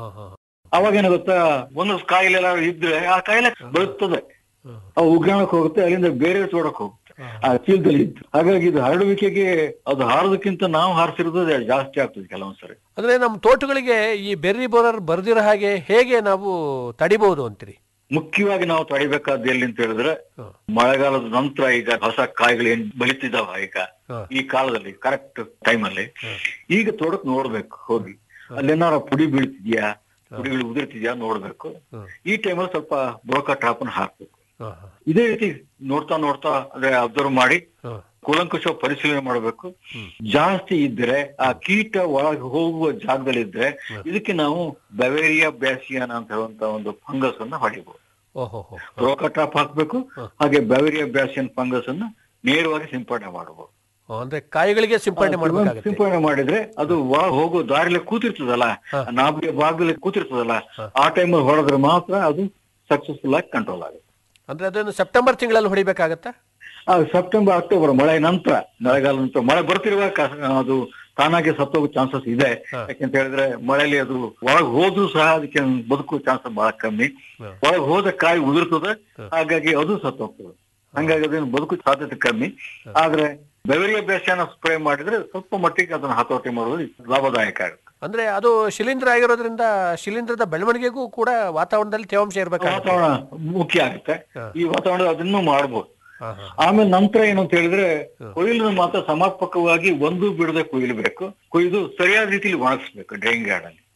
ಅವಾಗ ಏನು ಗೊತ್ತಾ ಒಂದು ಕಾಯಿಲೆ ಎಲ್ಲ ಇದ್ರೆ ಆ ಕಾಯಿಲೆ ಬರುತ್ತದೆ ಅವು ಉಗ್ರಾಣಕ್ಕೆ ಹೋಗುತ್ತೆ ಅಲ್ಲಿಂದ ಬೇರೆ ತೋಡಕ್ ಹೋಗುತ್ತೆ ಆ ಚೀಲದಲ್ಲಿ ಇದ್ದು ಹಾಗಾಗಿ ಇದು ಹರಡುವಿಕೆಗೆ ಅದು ಹಾರೋದಕ್ಕಿಂತ ನಾವು ಹಾರಿಸಿರೋದು ಜಾಸ್ತಿ ಆಗ್ತದೆ ಕೆಲವೊಂದ್ಸರಿ ಅಂದ್ರೆ ನಮ್ಮ ತೋಟಗಳಿಗೆ ಈ ಬೆರ್ರಿ ಬೋರರ್ ಬರ್ದಿರೋ ಹಾಗೆ ಹೇಗೆ ನಾವು ತಡಿಬಹುದು ಅಂತೀರಿ ಮುಖ್ಯವಾಗಿ ನಾವು ತಡಿಬೇಕಾದ ಎಲ್ಲಿ ಅಂತ ಹೇಳಿದ್ರೆ ಮಳೆಗಾಲದ ನಂತರ ಈಗ ಹೊಸ ಕಾಯಿಗಳು ಏನ್ ಬಲಿತಿದಾವ ಈಗ ಈ ಕಾಲದಲ್ಲಿ ಕರೆಕ್ಟ್ ಟೈಮ್ ಅಲ್ಲಿ ಈಗ ತೋಟಕ್ ನೋಡ್ಬೇಕು ಹೋಗಿ ಅಲ್ಲೇನಾರ ಪುಡಿ ಬೀಳ್ತಿದ್ಯಾ ಪುಡಿಗಳು ಉದುರ್ತಿದ್ಯಾ ನೋಡ್ಬೇಕು ಈ ಟೈಮಲ್ಲಿ ಸ್ವಲ್ಪ ಬ್ರೋಕಾ ಟಾಪ್ ಹಾಕ್ಬೇಕು ಇದೇ ರೀತಿ ನೋಡ್ತಾ ನೋಡ್ತಾ ಅಂದ್ರೆ ಅಬ್ಸರ್ವ್ ಮಾಡಿ ಕೂಲಂಕುಷ ಪರಿಶೀಲನೆ ಮಾಡಬೇಕು ಜಾಸ್ತಿ ಇದ್ರೆ ಆ ಕೀಟ ಒಳಗೆ ಹೋಗುವ ಜಾಗದಲ್ಲಿ ಇದ್ರೆ ಇದಕ್ಕೆ ನಾವು ಬವೇರಿಯಾ ಬ್ಯಾಸಿಯಾನ ಅಂತ ಹೇಳುವಂತ ಒಂದು ಫಂಗಸ್ ಅನ್ನ ಹೊಡಿಬಹುದು ಓಹೋ ಬ್ರೋಕಾ ಟಾಪ್ ಹಾಕ್ಬೇಕು ಹಾಗೆ ಬವೇರಿಯಾ ಬ್ಯಾಸಿಯನ್ ಫಂಗಸ್ ಅನ್ನ ನೇರವಾಗಿ ಸಿಂಪಡಣೆ ಮಾಡಬಹುದು ಅಂದ್ರೆ ಕಾಯಿಗಳಿಗೆ ಸಿಂಪಡಣೆ ಮಾಡ್ಬೇಕಾಗತ್ತೆ ಸಿಂಪಡಣೆ ಮಾಡಿದ್ರೆ ಅದು ಒಳಗ್ ಹೋಗೋ ದಾರಿಲಿ ಕೂತಿರ್ತದಲ್ಲ ನಾಭಿಯ ಭಾಗದಲ್ಲಿ ಕೂತಿರ್ತದಲ್ಲ ಆ ಟೈಮಲ್ಲಿ ಹೊಡೆದ್ರೆ ಮಾತ್ರ ಅದು ಸಕ್ಸಸ್ಫುಲ್ ಆಗಿ ಕಂಟ್ರೋಲ್ ಆಗುತ್ತೆ ಅಂದ್ರೆ ಅದನ್ನು ಸೆಪ್ಟೆಂಬರ್ ತಿಂಗಳಲ್ಲಿ ಹೊಡಿಬೇಕಾಗತ್ತಾ ಆ ಸೆಪ್ಟೆಂಬರ್ ಅಕ್ಟೋಬರ್ ಮಳೆ ನಂತರ ಮಳೆಗಾಲ ನಂತರ ಮಳೆ ಬರ್ತಿರುವಾಗ ಕ- ಅದು ತಾನಾಗೆ ಸತ್ತೋಗೋ ಚಾನ್ಸಸ್ ಇದೆ ಯಾಕೆಂತ ಹೇಳಿದ್ರೆ ಮಳೆಯಲ್ಲಿ ಅದು ಒಳಗ್ ಹೋದ್ರೂ ಸಹ ಅದಕ್ಕೆ ಬದುಕುವ ಚಾನ್ಸಸ್ ಬಹಳ ಕಮ್ಮಿ ಒಳಗ್ ಹೋದ ಕಾಯಿ ಉದುರ್ತದೆ ಹಾಗಾಗಿ ಅದು ಸತ್ತೋಗ್ತದೆ ಹಂಗಾಗಿ ಅದನ್ನು ಬದುಕುವ ಸಾಧ್ಯತೆ ಕಮ್ಮಿ ಆದ್ರೆ ಬೆವರಿಯ ಬೇಸಾಯನ ಸ್ಪ್ರೇ ಮಾಡಿದ್ರೆ ಸ್ವಲ್ಪ ಮಟ್ಟಿಗೆ ಅದನ್ನ ಹತೋಟಿ ಮಾಡೋದು ಲಾಭದಾಯಕ ಆಗುತ್ತೆ ಅಂದ್ರೆ ಅದು ಶಿಲೀಂಧ್ರ ಆಗಿರೋದ್ರಿಂದ ಶಿಲೀಂಧ್ರದ ಬೆಳವಣಿಗೆಗೂ ಕೂಡ ವಾತಾವರಣದಲ್ಲಿ ತೇವಾಂಶ ಇರಬೇಕಾಗುತ್ತೆ ವಾತಾವರಣ ಮುಖ್ಯ ಆಗುತ್ತೆ ಈ ವಾತಾವರಣ ಅದನ್ನು ಮಾಡ್ಬೋದು ಆಮೇಲೆ ನಂತರ ಏನು ಅಂತ ಹೇಳಿದ್ರೆ ಕೊಯ್ಲು ಮಾತ್ರ ಸಮರ್ಪಕವಾಗಿ ಒಂದು ಬಿಡದೆ ಕೊಯ್ಯಬೇಕು ಕೊಯ್ದು ಸರಿಯಾದ ರೀತಿಯಲ್ಲಿ ಒಣಗಿಸ್ಬೇಕು ಡ್ರೈಯಿಂಗ್ ಯಾರ್ಡ್ ಅಲ್ಲಿ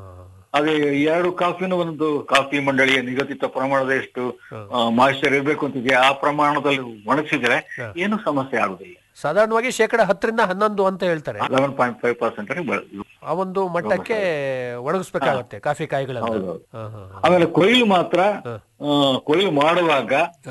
ಅದೇ ಎರಡು ಕಾಫಿನ ಒಂದು ಕಾಫಿ ಮಂಡಳಿಯ ನಿಗದಿತ ಪ್ರಮಾಣದ ಎಷ್ಟು ಮಾಯಿಶ್ಚರ್ ಇರಬೇಕು ಅಂತಿದೆಯಾ ಆ ಪ್ರಮಾಣದಲ್ಲಿ ಒಣಗಿಸಿದ್ರೆ ಏನು ಸಮಸ್ಯೆ ಆಗುದಿಲ್ಲ ಸಾಧಾರಣವಾಗಿ ಶೇಕಡ ಹತ್ತರಿಂದ ಹನ್ನೊಂದು ಅಂತ ಹೇಳ್ತಾರೆ ಲೆವೆನ್ ಪಾಯಿಂಟ್ ಫೈವ್ ಪರ್ಸೆಂಟ್ ಬೆಳೆದು ಆ ಒಂದು ಮಟ್ಟಕ್ಕೆ ಒಣಗಿಸ್ಬೇಕಾಗತ್ತೆ ಕಾಫಿ ಕಾಯಿಗಳನ್ನು ಹೌದೌದು. ಹಾ, ಹಾ, ಹಾ. ಆಮೇಲೆ ಕೊಯ್ಲು ಮಾತ್ರ ಆ, ಕೊಯ್ಲು ಮಾಡುವಾಗ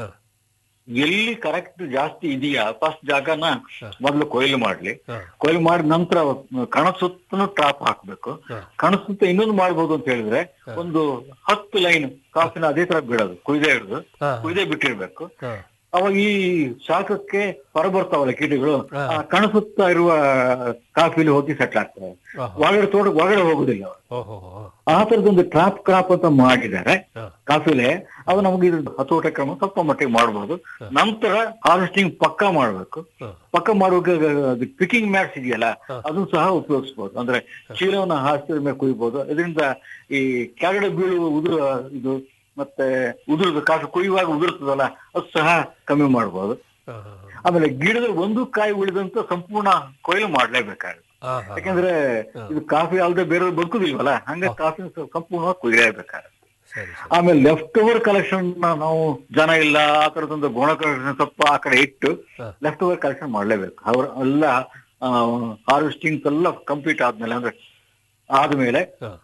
ಎಲ್ಲಿ ಕರೆಕ್ಟ್ ಜಾಸ್ತಿ ಇದೆಯಾ ಫಸ್ಟ್ ಜಾಗನ ಮೊದಲು ಕೊಯ್ಲು ಮಾಡ್ಲಿ ಕೊಯ್ಲು ಮಾಡಿದ ನಂತರ ಕಣ ಸುತ್ತನು ಟ್ರಾಪ್ ಹಾಕ್ಬೇಕು ಕಣ ಸುತ್ತ ಇನ್ನೊಂದು ಮಾಡ್ಬೋದು ಅಂತ ಹೇಳಿದ್ರೆ ಒಂದು ಹತ್ತು ಲೈನ್ ಕಾಫಿನ ಅದೇ ತರ ಬಿಡೋದು ಕುಯ್ದೇ ಹಿಡಿದು ಕುಯ್ದೇ ಬಿಟ್ಟಿರ್ಬೇಕು ಅವಾಗ ಈ ಶಾಖಕ್ಕೆ ಹೊರ ಬರ್ತಾವಲ್ಲ ಕೀಟಗಳು ಆ ಕಣ ಸುತ್ತ ಇರುವ ಕಾಫಿಲಿ ಹೋಗಿ ಸೆಟ್ಲ್ ಆಗ್ತವೆ ಒಳಗಡೆ ತೋಟ ಒಳಗಡೆ ಹೋಗುದಿಲ್ಲ ಅವು. ಓಹೋ ಆ ತರದೊಂದು ಟ್ರಾಪ್ ಕ್ರಾಪ್ ಅಂತ ಮಾಡಿದ್ದಾರೆ ಕಾಫಿಲೆ ಅದು ನಮಗೆ ಇದು ಹತೋಟ ಕ್ರಮ ಸ್ವಲ್ಪ ಮಟ್ಟಿಗೆ ಮಾಡಬಹುದು ನಂತರ ಹಾರ್ವೆಸ್ಟಿಂಗ್ ಪಕ್ಕ ಮಾಡ್ಬೇಕು ಪಕ್ಕ ಮಾಡುವಾಗ ಪಿಕಿಂಗ್ ಮ್ಯಾಟ್ಸ್ ಇದೆಯಲ್ಲ ಅದನ್ನು ಸಹ ಉಪಯೋಗಿಸಬಹುದು ಅಂದ್ರೆ ಚೀಲವನ್ನ ಹಾಸಿದ ಮೇಲೆ ಕುಯ್ಬೋದು ಇದರಿಂದ ಈ ಕೆಳಗಡೆ ಬೀಳುವ ಉದುರು ಇದು ಮತ್ತೆ ಉದುರುದು ಕಾಫಿ ಕುಯ್ಯುವಾಗ ಉದುರ್ತದಲ್ಲ ಅದು ಸಹ ಕಮ್ಮಿ ಮಾಡಬಹುದು ಆಮೇಲೆ ಗಿಡದಲ್ಲಿ ಒಂದು ಕಾಯಿ ಉಳಿದಂತ ಸಂಪೂರ್ಣ ಕೊಯ್ಲು ಮಾಡ್ಲೇಬೇಕಾಗುತ್ತೆ ಯಾಕಂದ್ರೆ ಇದು ಕಾಫಿ ಅಲ್ಲದೆ ಬೇರೆ ಬದುಕುದಿಲ್ವಲ್ಲ ಹಂಗ ಕಾಫಿ ಸಂಪೂರ್ಣವಾಗಿ ಕುಯ್ಲೇಬೇಕಾಗುತ್ತೆ ಆಮೇಲೆ ಲೆಫ್ಟ್ ಓವರ್ ಕಲೆಕ್ಷನ್ ನಾವು ಜನ ಇಲ್ಲ ಆ ತರದೊಂದು ಗುಣ ಕಲೆಕ್ಷನ್ ಸ್ವಲ್ಪ ಆ ಕಡೆ ಇಟ್ಟು ಲೆಫ್ಟ್ ಓವರ್ ಕಲೆಕ್ಷನ್ ಮಾಡ್ಲೇಬೇಕು ಅವ್ರ ಎಲ್ಲ ಹಾರ್ವೆಸ್ಟಿಂಗ್ ಎಲ್ಲ ಕಂಪ್ಲೀಟ್ ಆದ್ಮೇಲೆ ಅಂದ್ರೆ ಆದ್ಮೇಲೆ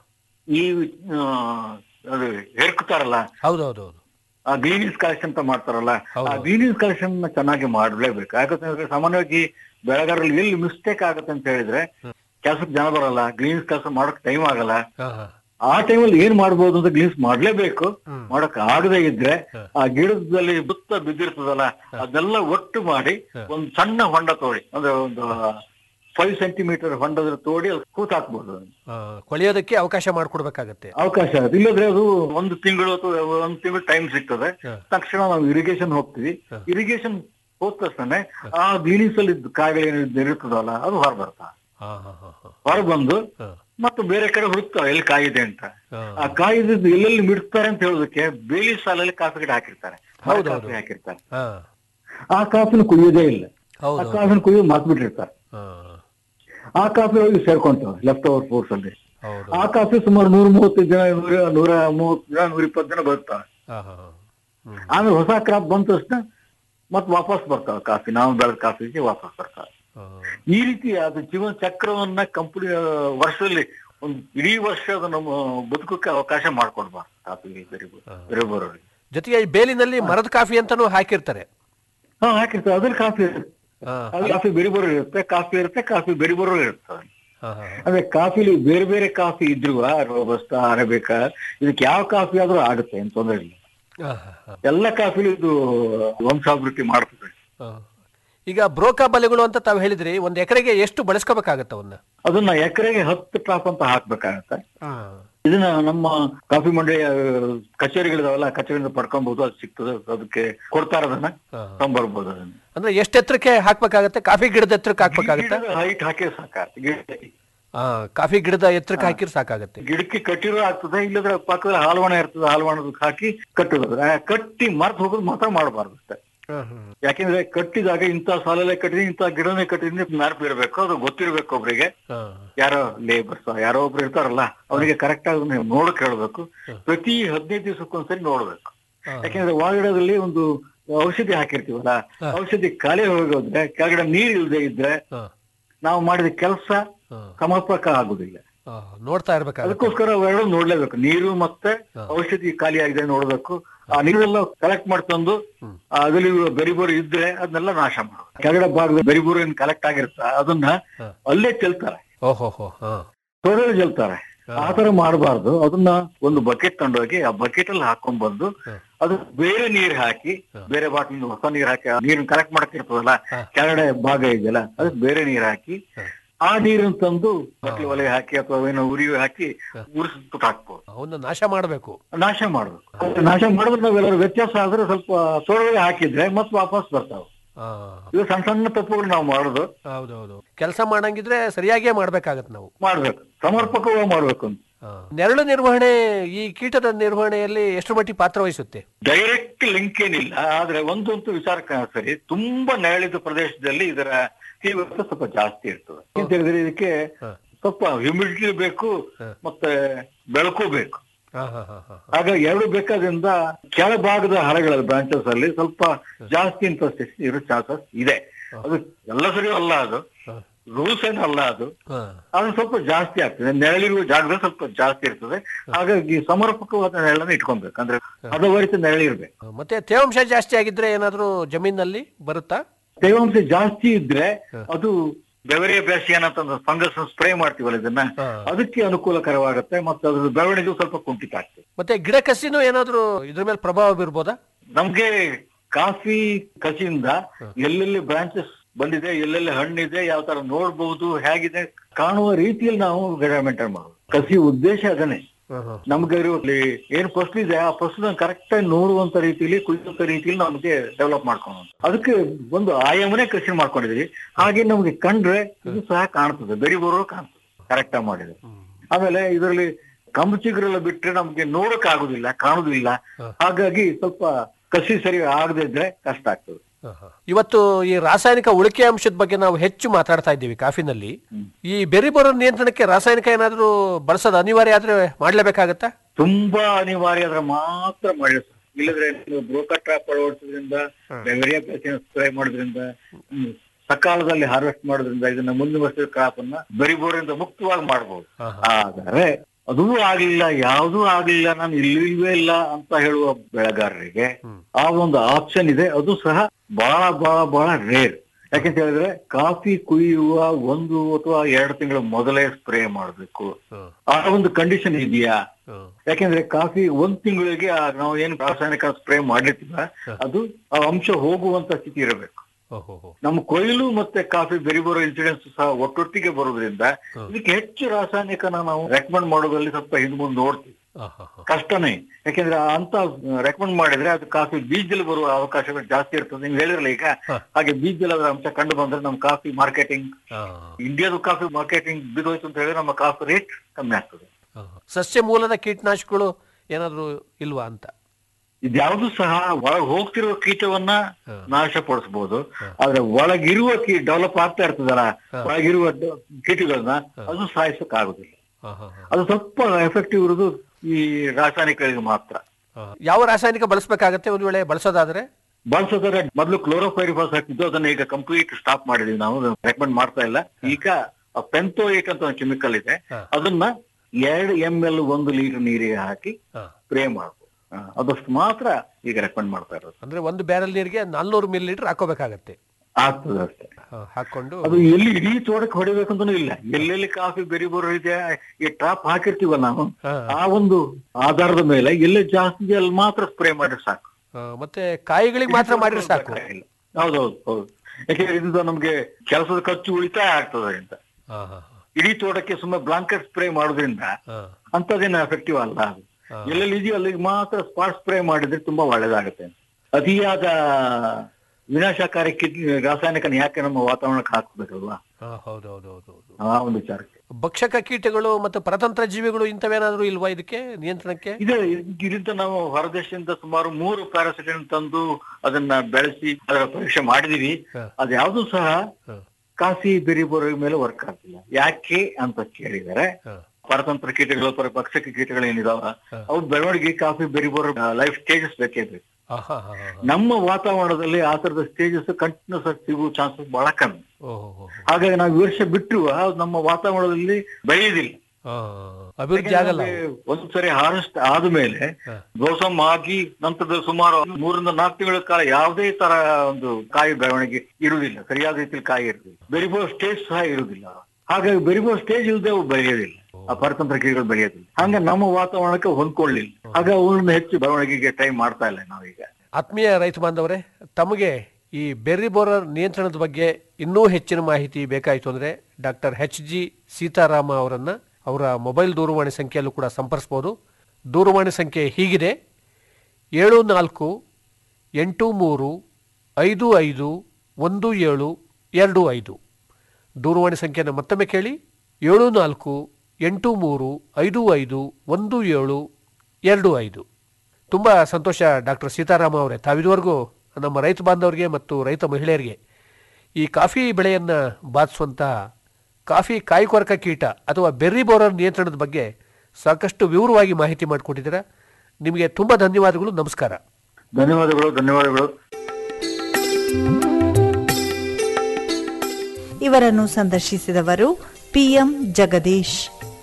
ಈ ಆ, ಅದು ಹೆರ್ಕ್ತಾರಲ್ಲ ಹೌದೌದು ಆ ಗ್ರೀನಿಸ್ ಕಲೆಕ್ಷನ್ ಅಂತ ಮಾಡ್ತಾರಲ್ಲ ಆ ಗ್ರೀನಿಸ್ ಕಲೆಕ್ಷನ್ ಚೆನ್ನಾಗಿ ಮಾಡ್ಲೇಬೇಕು ಯಾಕಂದ್ರೆ ಸಾಮಾನ್ಯವಾಗಿ ಬೆಳೆಗಾರರಲ್ಲಿ ಎಲ್ಲಿ ಮಿಸ್ಟೇಕ್ ಆಗುತ್ತೆ ಅಂತ ಹೇಳಿದ್ರೆ ಕೆಲ್ಸಕ್ಕೆ ಜನ ಬರಲ್ಲ ಗ್ರೀನ್ಸ್ ಕೆಲಸ ಮಾಡಕ್ ಟೈಮ್ ಆಗಲ್ಲ ಆ ಟೈಮಲ್ಲಿ ಏನ್ ಮಾಡ್ಬೋದು ಅಂತ ಗ್ಲೀನ್ಸ್ ಮಾಡ್ಲೇಬೇಕು ಮಾಡಕ್ ಆಗದೆ ಇದ್ರೆ ಆ ಗಿಡದಲ್ಲಿ ಬುತ್ತ ಬಿದ್ದಿರ್ತದಲ್ಲ ಅದನ್ನೆಲ್ಲ ಒಟ್ಟು ಮಾಡಿ ಒಂದ್ ಸಣ್ಣ ಹೊಂಡ ತೋಡಿ ಅಂದ್ರೆ ಒಂದು ಫೈವ್ ಸೆಂಟಿಮೀಟರ್ ಹೊಂಡದ ತೋಡಿ ಅಲ್ಲಿ ಕೂತ್ ಹಾಕ್ಬೋದು ಆ, ಕೊಳೆಯೋದಕ್ಕೆ ಅವಕಾಶ ಮಾಡಿಕೊಡ್ಬೇಕಾಗತ್ತೆ ಅವಕಾಶ ಆಗುತ್ತೆ ಇಲ್ಲದ್ರೆ ಅದು ಒಂದು ತಿಂಗಳು ಅಥವಾ ಒಂದು ತಿಂಗಳು ಟೈಮ್ ಸಿಗ್ತದೆ ತಕ್ಷಣ ನಾವು ಇರಿಗೇಷನ್ ಹೋಗ್ತೀವಿ ಇರಿಗೇಷನ್ ಹೋದ ತಕ್ಷಣ ಆ ಗ್ರೀನಿಸ್ ಅಲ್ಲಿ ಇದ್ದ ಕಾಯಿಗಳು ಇರ್ತದಲ್ಲ ಅದು ಹೊರ ಬರ್ತಾ ಹೊರ ಬಂದು ಮತ್ತು ಬೇರೆ ಕಡೆ ಹುಡುಕ್ತಾವ ಎಲ್ಲಿ ಕಾಯಿದೆ ಅಂತ ಆ ಕಾಯಿದ ಎಲ್ಲೆಲ್ಲಿ ಮಿಡ್ತಾರೆ ಅಂತ ಹೇಳೋದಕ್ಕೆ ಬೇಲಿ ಸಾಲಲ್ಲಿ ಕಾಫಿ ಗಿಡ ಹಾಕಿರ್ತಾರೆ ಮರ ಕಾಫಿ ಹಾಕಿರ್ತಾರೆ ಆ ಕಾಫಿನ ಕುಯ್ಯೋದೇ ಇಲ್ಲ ಆ ಕಾಫಿನ ಕುಯ್ಯೋದು ಮರ್ತ್ ಬಿಟ್ಟಿರ್ತಾರೆ ಆ ಕಾಫಿ ಹೋಗಿ ಸೇರ್ಕೊಂತಾವ ಲೆಫ್ಟ್ ಓವರ್ ಫೋರ್ಸ್ ಅಲ್ಲಿ ಆ ಕಾಫಿ ಸುಮಾರು ನೂರ ಮೂವತ್ತೈದು ಜನ ನೂರ ನೂರ ಮೂವತ್ತು ಜನ ನೂರ ಇಪ್ಪತ್ತು ಜನ ಬರ್ತಾವೆ ಆಮೇಲೆ ಹೊಸ ಕ್ರಾಪ್ ಬಂದ ತಕ್ಷಣ ಮತ್ ವಾಪಸ್ ಬರ್ತಾವ ಕಾಫಿ ನಾವು ಬೆಳೆದ ಕಾಫಿಗೆ ವಾಪಸ್ ಬರ್ತಾವೆ ಈ ರೀತಿ ಅದು ಜೀವನ ಚಕ್ರವನ್ನ ಕಂಪನಿ ವರ್ಷದಲ್ಲಿ ಒಂದು ಇಡೀ ವರ್ಷ ಅದು ನಮ್ಮ ಬದುಕಕ್ಕೆ ಅವಕಾಶ ಮಾಡ್ಕೊಡ್ಬಾರ್ದು ಕಾಫಿ ಬೆರೆಬೋರವ್ರಿಗೆ ಜೊತೆಗೆ ಈ ಬೇಲಿನಲ್ಲಿ ಮರದ ಕಾಫಿ ಅಂತಾನು ಹಾಕಿರ್ತಾರೆ ಹಾ ಹಾಕಿರ್ತಾರೆ ಅದ್ರಲ್ಲಿ ಕಾಫಿ ಇರುತ್ತೆ ಅದು ಕಾಫಿ ಬೆರಿಬೋರ ಇರುತ್ತೆ ಕಾಫಿ ಇರುತ್ತೆ ಕಾಫಿ ಬೆರಿಬೋರ ಇರುತ್ತೆ ಅಂದ್ರೆ ಕಾಫಿಲಿ ಬೇರೆ ಬೇರೆ ಕಾಫಿ ಇದ್ರು ರೋಬಸ್ಟ ಅರೇಬಿಕಾ ಇದಕ್ಕೆ ಯಾವ ಕಾಫಿ ಆದ್ರೂ ಆಗುತ್ತೆ ಏನ್ ತೊಂದರೆ ಇಲ್ಲ ಎಲ್ಲ ಕಾಫಿಲಿ ಇದು ವಂಶಾಭಿವೃದ್ಧಿ ಮಾಡ್ತದೆ ಈಗ ಬ್ರೋಕಾ ಬಲೆಗಳು ಅಂತ ತಾವು ಹೇಳಿದ್ರಿ ಒಂದ್ ಎಕರೆಗೆ ಎಷ್ಟು ಬಳಸ್ಕೋಬೇಕಾಗತ್ತ ಅವನ್ನ ಅದನ್ನ ಎಕರೆಗೆ ಹತ್ತು ಟಾಪ್ ಅಂತ ಹಾಕ್ಬೇಕಾಗತ್ತೆ ಇದನ್ನ ನಮ್ಮ ಕಾಫಿ ಮಂಡಳಿಯ ಕಚೇರಿಗಳಿದಾವಲ್ಲ ಕಚೇರಿಯಿಂದ ಪಡ್ಕೊಬಹುದು ಅದು ಸಿಗ್ತದೆ ಅದಕ್ಕೆ ಕೊಡ್ತಾರ ಅದನ್ನ ತಗೊಂಡ್ಬರ್ಬೋದು ಅದನ್ನ ಅಂದ್ರೆ ಎಷ್ಟು ಎತ್ತರಕ್ಕೆ ಹಾಕ್ಬೇಕಾಗತ್ತೆ ಕಾಫಿ ಗಿಡದ ಎತ್ತರಕ್ಕೆ ಹಾಕ್ಬೇಕಾಗತ್ತೆ ಹೈಟ್ ಹಾಕಿ ಸಾಕಾಗುತ್ತೆ ಗಿಡಕ್ಕೆ ಆ ಕಾಫಿ ಗಿಡದ ಎತ್ತರಕ್ಕೆ ಹಾಕಿದ್ರೆ ಸಾಕಾಗತ್ತೆ ಗಿಡಕ್ಕೆ ಕಟ್ಟಿರೋ ಆಗ್ತದೆ ಇಲ್ಲದ್ರೆ ಪಕ್ಕದಲ್ಲಿ ಹಾಲ್ವಾಣ ಇರ್ತದೆ ಹಾಲ್ವಾಣದಕ್ಕೆ ಹಾಕಿ ಕಟ್ಟೋದು ಆ ಕಟ್ಟಿ ಮರ್ತು ಹೋಗೋದು ಮಾತ್ರ ಮಾಡಬಾರ್ದು ಅಷ್ಟೇ ಯಾಕೆಂದ್ರೆ ಕಟ್ಟಿದಾಗ ಇಂಥ ಸಾಲಲ್ಲೇ ಕಟ್ಟಿದ್ರೆ ಇಂಥ ಗಿಡನೇ ಕಟ್ಟಿದ್ರೆ ನೆನಪು ಇರಬೇಕು ಅದು ಗೊತ್ತಿರ್ಬೇಕು ಒಬ್ರಿಗೆ ಯಾರೋ ಲೇಬರ್ಸ್ ಯಾರೋ ಒಬ್ರು ಇರ್ತಾರಲ್ಲ ಅವರಿಗೆ ಕರೆಕ್ಟ್ ಆಗಿ ನೀವು ನೋಡಕ್ ಹೇಳ್ಬೇಕು ಪ್ರತಿ ಹದಿನೈದು ದಿವಸಕ್ಕೊಂದ್ಸರಿ ನೋಡ್ಬೇಕು ಯಾಕೆಂದ್ರೆ ಒಳಗಡೆದಲ್ಲಿ ಒಂದು ಔಷಧಿ ಹಾಕಿರ್ತೀವಲ್ಲ ಔಷಧಿ ಖಾಲಿ ಹೋಗೋದ್ರೆ ಕೆಳಗಡೆ ನೀರ್ ಇಲ್ಲದೆ ಇದ್ರೆ ನಾವು ಮಾಡಿದ ಕೆಲಸ ಸಮರ್ಪಕ ಆಗುದಿಲ್ಲ ನೋಡ್ತಾ ಇರ್ಬೇಕಾಗುತ್ತೆ ಅದಕ್ಕೋಸ್ಕರ ಅವೆರಡು ನೋಡ್ಲೇಬೇಕು ನೀರು ಮತ್ತೆ ಔಷಧಿ ಖಾಲಿ ಆಗಿದೆ ನೋಡ್ಬೇಕು ಆ ನೀರೆಲ್ಲ ಕಲೆಕ್ಟ್ ಮಾಡ್ತಂದು ಆ ಅದ್ರಲ್ಲಿ ಬೆರಿಬೋರು ಇದ್ರೆ ಅದನ್ನೆಲ್ಲ ನಾಶ ಮಾಡು ಕೆಳಗಡೆ ಭಾಗದ ಬೆರಿಬೋರು ಏನ್ ಕಲೆಕ್ಟ್ ಆಗಿರುತ್ತ ಅದನ್ನ ಅಲ್ಲೇ ಚೆಲ್ತಾರೆ ಓಹೋ ಹೋ ಹಾ ತೊರೆಯಲ್ಲಿ ಚೆಲ್ತಾರೆ ಆ ತರ ಮಾಡಬಾರ್ದು ಅದನ್ನ ಒಂದು ಬಕೆಟ್ ತಗೊಂಡೋಗಿ ಆ ಬಕೆಟ್ ಅಲ್ಲಿ ಹಾಕೊಂಡ್ ಬಂದು ಅದು ಬೇರೆ ನೀರ್ ಹಾಕಿ ಬೇರೆ ಬಾಟ್ಲಿಂದ ಹೊಸ ನೀರ್ ಹಾಕಿ ನೀರನ್ನ ಕಲೆಕ್ಟ್ ಮಾಡಕ್ ಇರ್ತದಲ್ಲ ಕೆಳಗಡೆ ಭಾಗ ಇದೆಯಲ್ಲ ಅದಕ್ಕೆ ಬೇರೆ ನೀರ್ ಹಾಕಿ ಆ ನೀರನ್ನ ತಂದು ಬಟ್ಲಿ ಒಲೆ ಹಾಕಿ ಅಥವಾ ಏನೋ ಉರಿ ಹಾಕಿ ಉರಿಸ್ಬಿಟ್ಟು ಹಾಕ್ಬೋದು ಅವನ್ನ ನಾಶ ಮಾಡಬೇಕು ನಾಶ ಮಾಡ್ಬೇಕು ಅದು ನಾಶ ಮಾಡಿದ್ರೆ ನಾವೆಲ್ಲರೂ ವ್ಯತ್ಯಾಸ ಆದ್ರೆ ಸ್ವಲ್ಪ ತೊಳೆಗೆ ಹಾಕಿದ್ರೆ ಮತ್ತೆ ವಾಪಸ್ ಬರ್ತಾವ ಇದು ಸಣ್ಣ ಸಣ್ಣ ತಪ್ಪುಗಳು ನಾವು ಮಾಡೋದು ಹೌದೌದು ಕೆಲಸ ಮಾಡಂಗಿದ್ರೆ ಸರಿಯಾಗಿಯೇ ಮಾಡ್ಬೇಕಾಗತ್ತೆ ನಾವು ಮಾಡ್ಬೇಕು ಸಮರ್ಪಕವಾಗಿ ಮಾಡ್ಬೇಕು ಅಂತ ನೆರಳು ನಿರ್ವಹಣೆ ಈ ಕೀಟದ ನಿರ್ವಹಣೆಯಲ್ಲಿ ಎಷ್ಟು ಮಟ್ಟಿಗೆ ಪಾತ್ರ ವಹಿಸುತ್ತೆ ಡೈರೆಕ್ಟ್ ಲಿಂಕ್ ಏನಿಲ್ಲ ಆದ್ರೆ ಒಂದಂತೂ ವಿಚಾರಕ್ಕೆ ಸರಿ ತುಂಬಾ ನೆರಳಿದ ಪ್ರದೇಶದಲ್ಲಿ ಇದರ ತೀವ್ರತೆ ಸ್ವಲ್ಪ ಜಾಸ್ತಿ ಇರ್ತದೆ ಅಂತ ಹೇಳಿದ್ರೆ ಇದಕ್ಕೆ ಸ್ವಲ್ಪ ಹ್ಯೂಮಿಡಿಟಿ ಬೇಕು ಮತ್ತೆ ಬೆಳಕು ಬೇಕು ಆಗ ಎರಡು ಬೇಕಾದ್ರಿಂದ ಕೆಳಭಾಗದ ಹರಗಳ ಬ್ರಾಂಚಸ್ ಅಲ್ಲಿ ಸ್ವಲ್ಪ ಜಾಸ್ತಿ ಇನ್ಫೆಸ್ಟೇಷನ್ ಇರೋ ಚಾನ್ಸಸ್ ಇದೆ ಅದು ಎಲ್ಲ ಸರಿ ಅಲ್ಲ ಅದು ರೂಲ್ಸ್ ಏನು ಅಲ್ಲ ಅದು ಅದು ಸ್ವಲ್ಪ ಜಾಸ್ತಿ ಆಗ್ತದೆ ನೆರಳಿರುವ ಜಾಗದಲ್ಲಿ ಸ್ವಲ್ಪ ಜಾಸ್ತಿ ಇರ್ತದೆ ಹಾಗಾಗಿ ಸಮರ್ಪಕವಾದ ನೆರಳನ್ನ ಇಟ್ಕೊಬೇಕು ಅಂದ್ರೆ ಹದವರಿತ ನೆರಳಿರ್ಬೇಕು ಮತ್ತೆ ತೇವಾಂಶ ಜಾಸ್ತಿ ಆಗಿದ್ರೆ ಏನಾದ್ರೂ ಜಮೀನಲ್ಲಿ ಬರುತ್ತಾ ತೇವಾಂಶ ಜಾಸ್ತಿ ಇದ್ರೆ ಅದು ಬೆವರಿಯ ಬ್ಯಾಸಿಯನ್ ಅಂತ ಫಂಗಸ್ ಸ್ಪ್ರೇ ಮಾಡ್ತೀವಲ್ಲ ಇದನ್ನ ಅದಕ್ಕೆ ಅನುಕೂಲಕರವಾಗುತ್ತೆ ಮತ್ತೆ ಅದ್ರ ಬೆಳವಣಿಗೆ ಸ್ವಲ್ಪ ಕುಂಠಿತ ಆಗ್ತದೆ ಮತ್ತೆ ಗಿಡ ಕಸಿನೂ ಏನಾದ್ರೂ ಇದ್ರ ಮೇಲೆ ಪ್ರಭಾವ ಬೀರ್ಬೋದಾ ನಮ್ಗೆ ಕಾಫಿ ಕಸಿಯಿಂದ ಎಲ್ಲೆಲ್ಲಿ ಬ್ರಾಂಚಸ್ ಬಂದಿದೆ ಎಲ್ಲೆಲ್ಲಿ ಹಣ್ಣಿದೆ ಯಾವ ತರ ನೋಡ್ಬಹುದು ಹೇಗಿದೆ ಕಾಣುವ ರೀತಿಯಲ್ಲಿ ನಾವು ಗಿಡ ಮೇಂಟೈನ್ ಮಾಡೋದು ಕಸಿ ಉದ್ದೇಶ ಅದನ್ನೇ ನಮ್ಗೆ ಇರುವಲ್ಲಿ ಏನ್ ಫಸಲ್ ಇದೆ ಆ ಫಸಲ್ ಕರೆಕ್ಟ್ ಆಗಿ ನೋಡುವಂತ ರೀತಿಯಲ್ಲಿ ಕುಳಿಯುವಂತ ರೀತಿಯಲ್ಲಿ ನಮ್ಗೆ ಡೆವಲಪ್ ಮಾಡ್ಕೊಂಡು ಅದಕ್ಕೆ ಒಂದು ಆಯಾಮನೇ ಕೃಷಿ ಮಾಡ್ಕೊಂಡಿದ್ವಿ ಹಾಗೆ ನಮ್ಗೆ ಕಂಡ್ರೆ ಇದು ಸಹ ಕಾಣ್ತದೆ ಬೆರಿ ಬರೋ ಕಾಣ್ತದೆ ಕರೆಕ್ಟ್ ಆಗಿ ಮಾಡಿದ್ರೆ ಆಮೇಲೆ ಇದರಲ್ಲಿ ಕಂಬ ಚಿಗುರೆಲ್ಲ ಬಿಟ್ರೆ ನಮ್ಗೆ ನೋಡಕ್ ಆಗುದಿಲ್ಲ ಕಾಣುದಿಲ್ಲ ಹಾಗಾಗಿ ಸ್ವಲ್ಪ ಕಸಿ ಸರಿ ಆಗದೆ ಇದ್ರೆ ಕಷ್ಟ ಆಗ್ತದೆ ಇವತ್ತು ಈ ರಾಸಾಯನಿಕ ಉಳಿಕೆ ಅಂಶದ ಬಗ್ಗೆ ನಾವು ಹೆಚ್ಚು ಮಾತಾಡ್ತಾ ಇದ್ದೀವಿ ಕಾಫಿನಲ್ಲಿ ಈ ಬೆರಿ ಬರೋ ನಿಯಂತ್ರಣಕ್ಕೆ ರಾಸಾಯನಿಕ ಏನಾದ್ರೂ ಬಳಸೋದು ಅನಿವಾರ್ಯ ಆದ್ರೆ ಮಾಡ್ಲೇಬೇಕಾಗತ್ತಾ ತುಂಬಾ ಅನಿವಾರ್ಯ ಆದ್ರೆ ಮಾತ್ರ ಮಾಡಿ ಇಲ್ಲದ್ರೆ ನೀವು ಬ್ರೋಕರ್ ಟ್ರಾಪ್ ಅಳವಡಿಸೋದ್ರಿಂದ ಬೆವರಿಯ ಸ್ಪ್ರೇ ಮಾಡೋದ್ರಿಂದ ಹ್ಮ್, ಸಕಾಲದಲ್ಲಿ ಹಾರ್ವೆಸ್ಟ್ ಮಾಡೋದ್ರಿಂದ ಇದನ್ನ ಮುಂದಿನ ವರ್ಷದ ಕ್ರಾಪ್ ಅನ್ನ ಬೆರಿಬೋರಿಂದ ಮುಕ್ತವಾಗಿ ಮಾಡಬಹುದು ಆದರೆ ಅದೂ ಆಗ್ಲಿಲ್ಲ ಯಾವುದೂ ಆಗ್ಲಿಲ್ಲ ನಾನು ಇಲ್ಲವೇ ಇಲ್ಲ ಅಂತ ಹೇಳುವ ಬೆಳೆಗಾರರಿಗೆ ಆ ಒಂದು ಆಪ್ಷನ್ ಇದೆ ಅದು ಸಹ ಬಹಳ ಬಹಳ ಬಹಳ ರೇರ್ ಯಾಕೆಂತ ಹೇಳಿದ್ರೆ ಕಾಫಿ ಕುಯ್ಯುವ ಒಂದು ಅಥವಾ ಎರಡು ತಿಂಗಳ ಮೊದಲೇ ಸ್ಪ್ರೇ ಮಾಡಬೇಕು ಆ ಒಂದು ಕಂಡೀಷನ್ ಇದೆಯಾ ಯಾಕೆಂದ್ರೆ ಕಾಫಿ ಒಂದ್ ತಿಂಗಳಿಗೆ ಆ ನಾವು ಏನ್ ರಾಸಾಯನಿಕ ಸ್ಪ್ರೇ ಮಾಡಿರ್ತೀವ ಅದು ಆ ಅಂಶ ಹೋಗುವಂತ ಸ್ಥಿತಿ ಇರಬೇಕು ನಮ್ಮ ಕೊಯ್ಲು ಮತ್ತೆ ಕಾಫಿ ಬೆರಿ ಬರೋ ಇನ್ಸಿಡೆನ್ಸ್ ಸಹ ಒಟ್ಟೊಟ್ಟಿಗೆ ಬರೋದ್ರಿಂದ ಇದಕ್ಕೆ ಹೆಚ್ಚು ರಾಸಾಯನಿಕನ ನಾವು ರೆಕಮೆಂಡ್ ಮಾಡೋದ್ರಲ್ಲಿ ಸ್ವಲ್ಪ ಹಿಂದ್ ಮುಂದೆ ನೋಡ್ತೀವಿ ಕಷ್ಟನೇ ಯಾಕೆಂದ್ರೆ ಅಂತ ರೆಕಮೆಂಡ್ ಮಾಡಿದ್ರೆ ಅದು ಕಾಫಿ ಬೀಜದಲ್ಲಿ ಬರುವ ಅವಕಾಶಗಳು ಜಾಸ್ತಿ ಇರ್ತದೆ ನೀವು ಹೇಳಿದ್ರಲ್ಲ ಈಗ ಹಾಗೆ ಬೀಜದಲ್ಲಿ ಅದರ ಅಂಶ ಕಂಡು ಬಂದ್ರೆ ನಮ್ಮ ಕಾಫಿ ಮಾರ್ಕೆಟಿಂಗ್ ಇಂಡಿಯಾದ ಕಾಫಿ ಮಾರ್ಕೆಟಿಂಗ್ ಬಿದ್ದೋಯ್ತು ಅಂತ ಹೇಳಿದ್ರೆ ನಮ್ಮ ಕಾಫಿ ರೇಟ್ ಕಮ್ಮಿ ಆಗ್ತದೆ ಸಸ್ಯ ಮೂಲದ ಕೀಟನಾಶಕಗಳು ಏನಾದ್ರೂ ಇಲ್ವಾ ಅಂತ ಇದ್ಯಾವುದು ಸಹ ಒಳಗ್ ಹೋಗ್ತಿರುವ ಕೀಟವನ್ನ ನಾಶಪಡಿಸಬಹುದು ಆದ್ರೆ ಒಳಗಿರುವ ಕೀ ಡೆವಲಪ್ ಆಗ್ತಾ ಇರ್ತದಲ್ಲ ಒಳಗಿರುವ ಡ- ಕೀಟಗಳನ್ನ ಅದು ಸಾಯಿಸಕ್ ಆಗುದಿಲ್ಲ ಅದು ಸ್ವಲ್ಪ ಎಫೆಕ್ಟಿವ್ ಇರುವುದು ಈ ರಾಸಾಯನಿಕಗಳಿಗೆ ಮಾತ್ರ ಯಾವ ರಾಸಾಯನಿಕ ಬಳಸಬೇಕಾಗತ್ತೆ ಒಂದ್ ವೇಳೆ ಬಳಸೋದಾದ್ರೆ ಬಳಸೋದ್ರೆ ಮೊದಲು ಕ್ಲೋರೋಫೈರಿಫಾಸ್ ಹಾಕಿದ್ದು ಅದನ್ನ ಈಗ ಕಂಪ್ಲೀಟ್ ಸ್ಟಾಪ್ ಮಾಡಿದೀವಿ ನಾವು ರೆಕಮೆಂಡ್ ಮಾಡ್ತಾ ಇಲ್ಲ ಈಗ ಪೆಂತೋಯಿಟ್ ಅಂತ ಒಂದು ಕೆಮಿಕಲ್ ಇದೆ ಅದನ್ನ ಎರಡು ಎಂ ಎಲ್ ಒಂದು ಲೀಟರ್ ನೀರಿಗೆ ಹಾಕಿ ಸ್ಪ್ರೇ ಮಾಡ್ಬೋದು ಆ, ಅದಷ್ಟು ಮಾತ್ರ ಈಗ ರೆಕಮೆಂಡ್ ಮಾಡ್ತಾ ಇರೋದು ಅಂದ್ರೆ ಒಂದು ಬ್ಯಾರಲ್ ನೀರಿಗೆ ನಾಲ್ನೂರು ಮಿಲಿ ಲೀಟರ್ ಹಾಕೋಬೇಕಾಗತ್ತೆ ಆಗ್ತದೆ ಅಷ್ಟೇ ಹ, ಹಾಕೊಂಡು ಅದು ಎಲ್ಲಿ ಇಡೀ ತೋಟಕ್ಕೆ ಹೊಡಿಬೇಕಂತನೂ ಇಲ್ಲ ಎಲ್ಲೆಲ್ಲಿ ಕಾಫಿ ಬೆರಿ ಬರೋ ಇದೆ ಈ ಟ್ರಾಪ್ ಹಾಕಿರ್ತೀವಲ್ಲ ನಾವು ಆ ಒಂದು ಆಧಾರದ ಮೇಲೆ ಎಲ್ಲಿ ಜಾಸ್ತಿ ಇದೆ ಅಲ್ಲಿ ಮಾತ್ರ ಸ್ಪ್ರೇ ಮಾಡಿದ್ರೆ ಸಾಕು ಹ, ಮತ್ತೆ ಕಾಯಿಗಳಿಗೆ ಮಾತ್ರ ಮಾಡಿದ್ರೆ ಸಾಕು ಹೌದೌದು ಹೌದು ಯಾಕೆಂದ್ರೆ ಇದು ನಮ್ಗೆ ಕೆಲಸದ ಖರ್ಚು ಉಳಿತಾಯ ಆಗ್ತದೆ ಅಂತ ಹ, ಹ, ಇಡೀ ತೋಟಕ್ಕೆ ಸುಮ್ಮನೆ ಬ್ಲಾಂಕೆಟ್ ಸ್ಪ್ರೇ ಮಾಡೋದ್ರಿಂದ ಹ. ಅಂತದೇನು ಎಫೆಕ್ಟಿವ್ ಅಲ್ಲ ಅದು ಎಲ್ಲೆಲ್ಲಿ ಇದೆಯೋ ಅಲ್ಲಿಗೆ ಮಾತ್ರ ಸ್ಪಾಟ್ ಸ್ಪ್ರೇ ಮಾಡಿದ್ರೆ ತುಂಬಾ ಒಳ್ಳೇದಾಗುತ್ತೆ ಅತಿಯಾದ ವಿನಾಶಕಾರಿ ಕಿಡ್ ರಾಸಾಯನಿಕನ ಯಾಕೆ ನಮ್ಮ ವಾತಾವರಣಕ್ಕೆ ಹಾಕ್ಬೇಕಲ್ವಾ ಹ, ಹೌದು ಹೌದು ಹೌದು ಹೌದು ಆ ಒಂದು ವಿಚಾರಕ್ಕೆ ಭಕ್ಷಕ ಕೀಟಗಳು ಮತ್ತು ಪರತಂತ್ರ ಜೀವಿಗಳು ಇಂಥವೇನಾದ್ರೂ ಇಲ್ವಾ ಇದಕ್ಕೆ ನಿಯಂತ್ರಣಕ್ಕೆ ಇದೆ ಇದರಿಂದ ನಾವು ಹೊರದೇಶದಿಂದ ಸುಮಾರು ಮೂರು ಪ್ಯಾರಾಸಿಟಿನ್ ತಂದು ಅದನ್ನ ಬೆಳೆಸಿ ಅದರ ಪರೀಕ್ಷೆ ಮಾಡಿದೀವಿ ಅದ್ಯಾವುದು ಸಹ ಕಾಫಿ ಬೆರಿ ಬರೋ ಮೇಲೆ ವರ್ಕ್ ಆಗ್ತಿಲ್ಲ ಯಾಕೆ ಅಂತ ಕೇಳಿದರೆ ಪರತಂತ್ರ ಕೀಟಗಳು ಪರ ಭಕ್ಷಕ ಕೀಟಗಳು ಏನಿದಾವ ಅವು ಬೆಳವಣಿಗೆ ಕಾಫಿ ಬೆರಿ ಬರೋ ಲೈಫ್ ಸ್ಟೇಜಸ್ ಬೇಕೇ ಬೇಕು ಹ, ಹ, ಹ, ಹ. ನಮ್ಮ ವಾತಾವರಣದಲ್ಲಿ ಆ ತರದ ಸ್ಟೇಜಸ್ ಕಂಟಿನ್ಯೂಸ್ ಆಗಿ ಸಿಗುವ ಚಾನ್ಸಸ್ ಬಹಳ ಕಮ್ಮಿ ಓಹೋ ಹೋ, ಹೋ. ಹಾಗಾಗಿ ನಾವು ಈ ವರ್ಷ ಬಿಟ್ಟರು ಅದು ನಮ್ಮ ವಾತಾವರಣದಲ್ಲಿ ಬೆಳೆಯುವುದಿಲ್ಲ ಹ, ಅಭಿವೃದ್ಧಿ ಆಗಲ್ಲ ಯಾಕಂದ್ರೆ ಒಂದ್ಸರಿ ಹಾರ್ವೆಸ್ಟ್ ಆದ್ಮೇಲೆ ಬ್ಲೋಸಮ್ ಆಗಿ ನಂತರದ ಸುಮಾರು ಮೂರಿಂದ ನಾಲ್ಕು ತಿಂಗಳ ಕಾಲ ಯಾವುದೇ ತರ ಒಂದು ಕಾಯಿ ಬೆಳವಣಿಗೆ ಇರುವುದಿಲ್ಲ ಸರಿಯಾದ ರೀತಿಯಲ್ಲಿ ಕಾಯಿ ಇರುವುದಿಲ್ಲ ಬೆರಿಬೋ ಸ್ಟೇಜ್ ಸಹ ಇರುವುದಿಲ್ಲ ಹಾಗಾಗಿ ಬೆರಿಬೋ ಸ್ಟೇಜ್ ಇಲ್ಲದೆ ಅವು ಬೆಳೆಯೋದಿಲ್ಲ ಆ ಪರತಂತ್ರ ಕೀಟಗಳು ಬೆಳೆಯೋದಿಲ್ಲ ಹಂಗ ನಮ್ಮ ವಾತಾವರಣಕ್ಕೆ ಹೊಂದ್ಕೊಳ್ಳಿಲ್ಲ ಆಗ ಅವುಗಳನ್ನ ಹೆಚ್ಚು ಬೆಳವಣಿಗೆಗೆ ಟ್ರೈ ಮಾಡ್ತಾ ಇಲ್ಲ ನಾವೀಗ ಆತ್ಮೀಯ ರೈತ ಬಾಂಧವರೇ ತಮಗೆ ಈ ಬೆರ್ರಿ ಬೋರರ್ ನಿಯಂತ್ರಣದ ಬಗ್ಗೆ ಇನ್ನೂ ಹೆಚ್ಚಿನ ಮಾಹಿತಿ ಬೇಕಾಯಿತು ಅಂದರೆ ಡಾಕ್ಟರ್ ಎಚ್ ಜಿ ಸೀತಾರಾಮ ಅವರನ್ನು ಅವರ ಮೊಬೈಲ್ ದೂರವಾಣಿ ಸಂಖ್ಯೆಯಲ್ಲೂ ಕೂಡ ಸಂಪರ್ಸ್ಬೋದು ದೂರವಾಣಿ ಸಂಖ್ಯೆ ಹೀಗಿದೆ ಏಳು ನಾಲ್ಕು ಎಂಟು ಮೂರು ಐದು ಐದು ಒಂದು ಏಳು ಎರಡು ಐದು ದೂರವಾಣಿ ಸಂಖ್ಯೆಯನ್ನು ಮತ್ತೊಮ್ಮೆ ಕೇಳಿ ಏಳು ನಾಲ್ಕು ಎಂಟು ಮೂರು ಐದು ಐದು ಒಂದು ಏಳು ಎರಡು ಐದು ತುಂಬ ಸಂತೋಷ ಡಾಕ್ಟರ್ ಸೀತಾರಾಮ ಅವರೇ ತಾವಿದುವರೆಗೂ ನಮ್ಮ ರೈತ ಬಾಂಧವರಿಗೆ ಮತ್ತು ರೈತ ಮಹಿಳೆಯರಿಗೆ ಈ ಕಾಫಿ ಬೆಳೆಯನ್ನು ಬಾಧಿಸುವಂತಹ ಕಾಫಿ ಕಾಯಿಕೊರಕ ಕೀಟ ಅಥವಾ ಬೆರ್ರಿ ಬೋರರ್ ನಿಯಂತ್ರಣದ ಬಗ್ಗೆ ಸಾಕಷ್ಟು ವಿವರವಾಗಿ ಮಾಹಿತಿ ಮಾಡಿಕೊಟ್ಟಿದ್ದೀರಾ ನಿಮಗೆ ತುಂಬ ಧನ್ಯವಾದಗಳು ನಮಸ್ಕಾರ ಧನ್ಯವಾದಗಳು ಧನ್ಯವಾದಗಳು ಇವರನ್ನು ಸಂದರ್ಶಿಸಿದವರು ಪಿಎಂ ಜಗದೀಶ್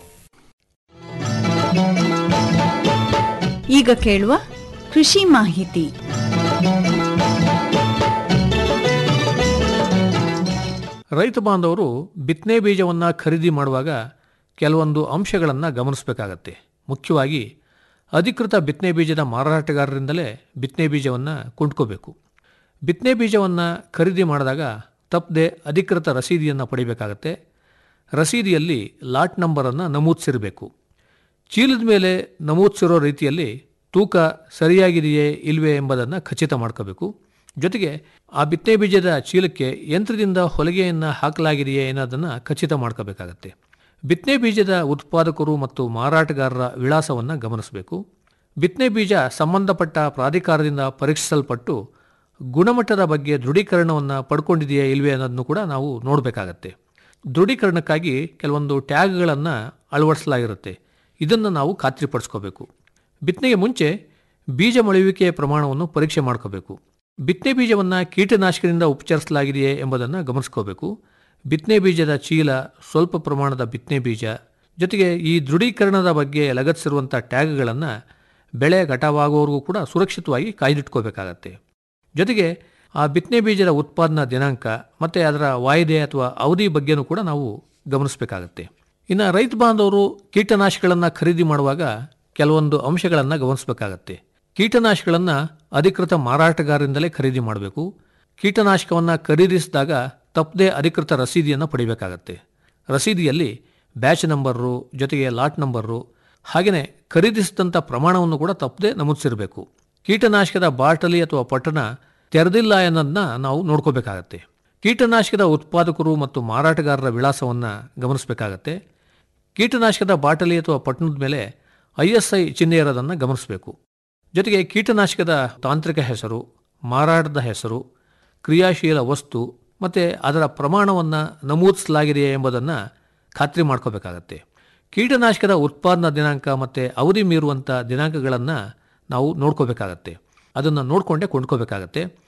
ಈಗ ಕೇಳುವ ಕೃಷಿ ಮಾಹಿತಿ ರೈತ ಬಾಂಧವರು ಬಿತ್ತನೆ ಬೀಜವನ್ನು ಖರೀದಿ ಮಾಡುವಾಗ ಕೆಲವೊಂದು ಅಂಶಗಳನ್ನು ಗಮನಿಸಬೇಕಾಗತ್ತೆ ಮುಖ್ಯವಾಗಿ ಅಧಿಕೃತ ಬಿತ್ತನೆ ಬೀಜದ ಮಾರಾಟಗಾರರಿಂದಲೇ ಬಿತ್ತನೆ ಬೀಜವನ್ನು ಕೊಂಡ್ಕೋಬೇಕು ಬಿತ್ತನೆ ಬೀಜವನ್ನು ಖರೀದಿ ಮಾಡಿದಾಗ ತಪ್ಪದೆ ಅಧಿಕೃತ ರಸೀದಿಯನ್ನು ಪಡಿಬೇಕಾಗತ್ತೆ ರಸೀದಿಯಲ್ಲಿ ಲಾಟ್ ನಂಬರನ್ನು ನಮೂದಿಸಿರಬೇಕು ಚೀಲದ ಮೇಲೆ ನಮೂದಿಸಿರೋ ರೀತಿಯಲ್ಲಿ ತೂಕ ಸರಿಯಾಗಿದೆಯೇ ಇಲ್ವೇ ಎಂಬುದನ್ನು ಖಚಿತ ಮಾಡ್ಕೋಬೇಕು ಜೊತೆಗೆ ಆ ಬಿತ್ತನೆ ಬೀಜದ ಚೀಲಕ್ಕೆ ಯಂತ್ರದಿಂದ ಹೊಲಿಗೆಯನ್ನು ಹಾಕಲಾಗಿದೆಯೇ ಅನ್ನೋದನ್ನು ಖಚಿತ ಮಾಡ್ಕೋಬೇಕಾಗತ್ತೆ ಬಿತ್ತನೆ ಬೀಜದ ಉತ್ಪಾದಕರು ಮತ್ತು ಮಾರಾಟಗಾರರ ವಿಳಾಸವನ್ನು ಗಮನಿಸಬೇಕು ಬಿತ್ತನೆ ಬೀಜ ಸಂಬಂಧಪಟ್ಟ ಪ್ರಾಧಿಕಾರದಿಂದ ಪರೀಕ್ಷಿಸಲ್ಪಟ್ಟು ಗುಣಮಟ್ಟದ ಬಗ್ಗೆ ದೃಢೀಕರಣವನ್ನು ಪಡ್ಕೊಂಡಿದೆಯೇ ಇಲ್ವೇ ಅನ್ನೋದನ್ನು ಕೂಡ ನಾವು ನೋಡಬೇಕಾಗತ್ತೆ ದೃಢೀಕರಣಕ್ಕಾಗಿ ಕೆಲವೊಂದು ಟ್ಯಾಗ್ಗಳನ್ನು ಅಳವಡಿಸಲಾಗಿರುತ್ತೆ ಇದನ್ನು ನಾವು ಖಾತ್ರಿಪಡಿಸ್ಕೋಬೇಕು ಬಿತ್ತನೆಗೆ ಮುಂಚೆ ಬೀಜ ಮೊಳೆಯುವಿಕೆಯ ಪ್ರಮಾಣವನ್ನು ಪರೀಕ್ಷೆ ಮಾಡ್ಕೋಬೇಕು ಬಿತ್ತನೆ ಬೀಜವನ್ನು ಕೀಟನಾಶಕದಿಂದ ಉಪಚರಿಸಲಾಗಿದೆಯೇ ಎಂಬುದನ್ನು ಗಮನಿಸ್ಕೋಬೇಕು ಬಿತ್ತನೆ ಬೀಜದ ಚೀಲ ಸ್ವಲ್ಪ ಪ್ರಮಾಣದ ಬಿತ್ತನೆ ಬೀಜ ಜೊತೆಗೆ ಈ ದೃಢೀಕರಣದ ಬಗ್ಗೆ ಲಗತ್ತಿಸಿರುವಂಥ ಟ್ಯಾಗ್ಗಳನ್ನು ಬೆಳೆ ಘಟವಾಗುವವರೆಗೂ ಕೂಡ ಸುರಕ್ಷಿತವಾಗಿ ಕಾಯ್ದಿಟ್ಕೋಬೇಕಾಗತ್ತೆ ಜೊತೆಗೆ ಆ ಬಿತ್ತನೆ ಬೀಜದ ಉತ್ಪಾದನಾ ದಿನಾಂಕ ಮತ್ತು ಅದರ ವಾಯಿದೆ ಅಥವಾ ಅವಧಿ ಬಗ್ಗೆನೂ ಕೂಡ ನಾವು ಗಮನಿಸಬೇಕಾಗತ್ತೆ ಇನ್ನು ರೈತ ಬಾಂಧವರು ಕೀಟನಾಶಕಗಳನ್ನು ಖರೀದಿ ಮಾಡುವಾಗ ಕೆಲವೊಂದು ಅಂಶಗಳನ್ನು ಗಮನಿಸಬೇಕಾಗತ್ತೆ ಕೀಟನಾಶಕಗಳನ್ನು ಅಧಿಕೃತ ಮಾರಾಟಗಾರರಿಂದಲೇ ಖರೀದಿ ಮಾಡಬೇಕು ಕೀಟನಾಶಕವನ್ನು ಖರೀದಿಸಿದಾಗ ತಪ್ಪದೇ ಅಧಿಕೃತ ರಸೀದಿಯನ್ನು ಪಡಿಬೇಕಾಗತ್ತೆ ರಸೀದಿಯಲ್ಲಿ ಬ್ಯಾಚ್ ನಂಬರು ಜೊತೆಗೆ ಲಾಟ್ ನಂಬರು ಹಾಗೆಯೇ ಖರೀದಿಸಿದಂಥ ಪ್ರಮಾಣವನ್ನು ಕೂಡ ತಪ್ಪದೇ ನಮೂದಿಸಿರಬೇಕು ಕೀಟನಾಶಕದ ಬಾಟಲಿ ಅಥವಾ ಪಟ್ಟಣ ತೆರೆದಿಲ್ಲ ಅನ್ನೋದನ್ನ ನಾವು ನೋಡ್ಕೋಬೇಕಾಗತ್ತೆ ಕೀಟನಾಶಕದ ಉತ್ಪಾದಕರು ಮತ್ತು ಮಾರಾಟಗಾರರ ವಿಳಾಸವನ್ನು ಗಮನಿಸಬೇಕಾಗತ್ತೆ ಕೀಟನಾಶಕದ ಬಾಟಲಿ ಅಥವಾ ಪಟ್ಟಣದ ಮೇಲೆ ಐ ಎಸ್ ಐ ಚಿಹ್ನೆ ಇರೋದನ್ನು ಗಮನಿಸಬೇಕು ಜೊತೆಗೆ ಕೀಟನಾಶಕದ ತಾಂತ್ರಿಕ ಹೆಸರು ಮಾರಾಟದ ಹೆಸರು ಕ್ರಿಯಾಶೀಲ ವಸ್ತು ಮತ್ತು ಅದರ ಪ್ರಮಾಣವನ್ನು ನಮೂದಿಸಲಾಗಿದೆಯೇ ಎಂಬುದನ್ನು ಖಾತ್ರಿ ಮಾಡ್ಕೋಬೇಕಾಗತ್ತೆ ಕೀಟನಾಶಕದ ಉತ್ಪಾದನಾ ದಿನಾಂಕ ಮತ್ತು ಅವಧಿ ಮೀರುವಂಥ ದಿನಾಂಕಗಳನ್ನು ನಾವು ನೋಡ್ಕೋಬೇಕಾಗತ್ತೆ ಅದನ್ನು ನೋಡಿಕೊಂಡೇ ಕೊಂಡ್ಕೋಬೇಕಾಗತ್ತೆ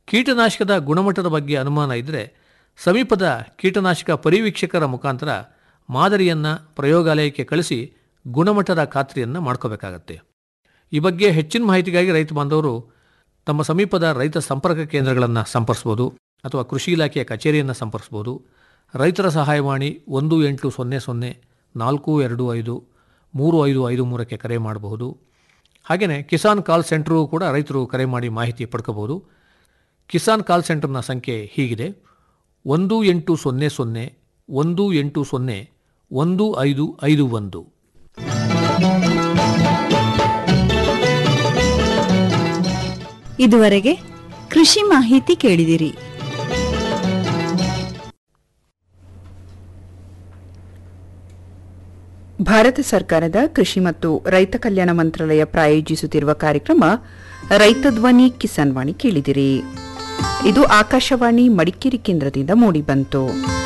ಕೀಟನಾಶಕದ ಗುಣಮಟ್ಟದ ಬಗ್ಗೆ ಅನುಮಾನ ಇದ್ದರೆ ಸಮೀಪದ ಕೀಟನಾಶಕ ಪರಿವೀಕ್ಷಕರ ಮುಖಾಂತರ ಮಾದರಿಯನ್ನು ಪ್ರಯೋಗಾಲಯಕ್ಕೆ ಕಳಿಸಿ ಗುಣಮಟ್ಟದ ಖಾತ್ರಿಯನ್ನು ಮಾಡ್ಕೋಬೇಕಾಗತ್ತೆ ಈ ಬಗ್ಗೆ ಹೆಚ್ಚಿನ ಮಾಹಿತಿಗಾಗಿ ರೈತ ಬಾಂಧವರು ತಮ್ಮ ಸಮೀಪದ ರೈತ ಸಂಪರ್ಕ ಕೇಂದ್ರಗಳನ್ನು ಸಂಪರ್ಸ್ಬೋದು ಅಥವಾ ಕೃಷಿ ಇಲಾಖೆಯ ಕಚೇರಿಯನ್ನು ಸಂಪರ್ಸ್ಬೋದು ರೈತರ ಸಹಾಯವಾಣಿ ಒಂದು ಎಂಟು ಸೊನ್ನೆ ಸೊನ್ನೆ ನಾಲ್ಕು ಎರಡು ಐದು ಮೂರು ಐದು ಐದು ಮೂರಕ್ಕೆ ಕರೆ ಮಾಡಬಹುದು ಹಾಗೆಯೇ ಕಿಸಾನ್ ಕಾಲ್ ಸೆಂಟ್ರೂ ಕೂಡ ರೈತರು ಕರೆ ಮಾಡಿ ಮಾಹಿತಿ ಪಡ್ಕೋಬಹುದು ಕಿಸಾನ್ ಕಾಲ್ ಸೆಂಟರ್ನ ಸಂಖ್ಯೆ ಹೀಗಿದೆ ಒಂದು ಎಂಟು ಸೊನ್ನೆ ಸೊನ್ನೆ ಒಂದು ಎಂಟು ಸೊನ್ನೆ ಒಂದು ಐದು ಐದು ಒಂದು ಇದುವರೆಗೆ ಕೃಷಿ ಮಾಹಿತಿ ಕೇಳಿದಿರಿ ಭಾರತ ಸರ್ಕಾರದ ಕೃಷಿ ಮತ್ತು ರೈತ ಕಲ್ಯಾಣ ಮಂತ್ರಾಲಯ ಪ್ರಾಯೋಜಿಸುತ್ತಿರುವ ಕಾರ್ಯಕ್ರಮ ರೈತ ಧ್ವನಿ ಕಿಸಾನ್ ವಾಣಿ ಕೇಳಿದಿರಿ ಇದು ಆಕಾಶವಾಣಿ ಮಡಿಕೇರಿ ಕೇಂದ್ರದಿಂದ ಮೂಡಿಬಂತು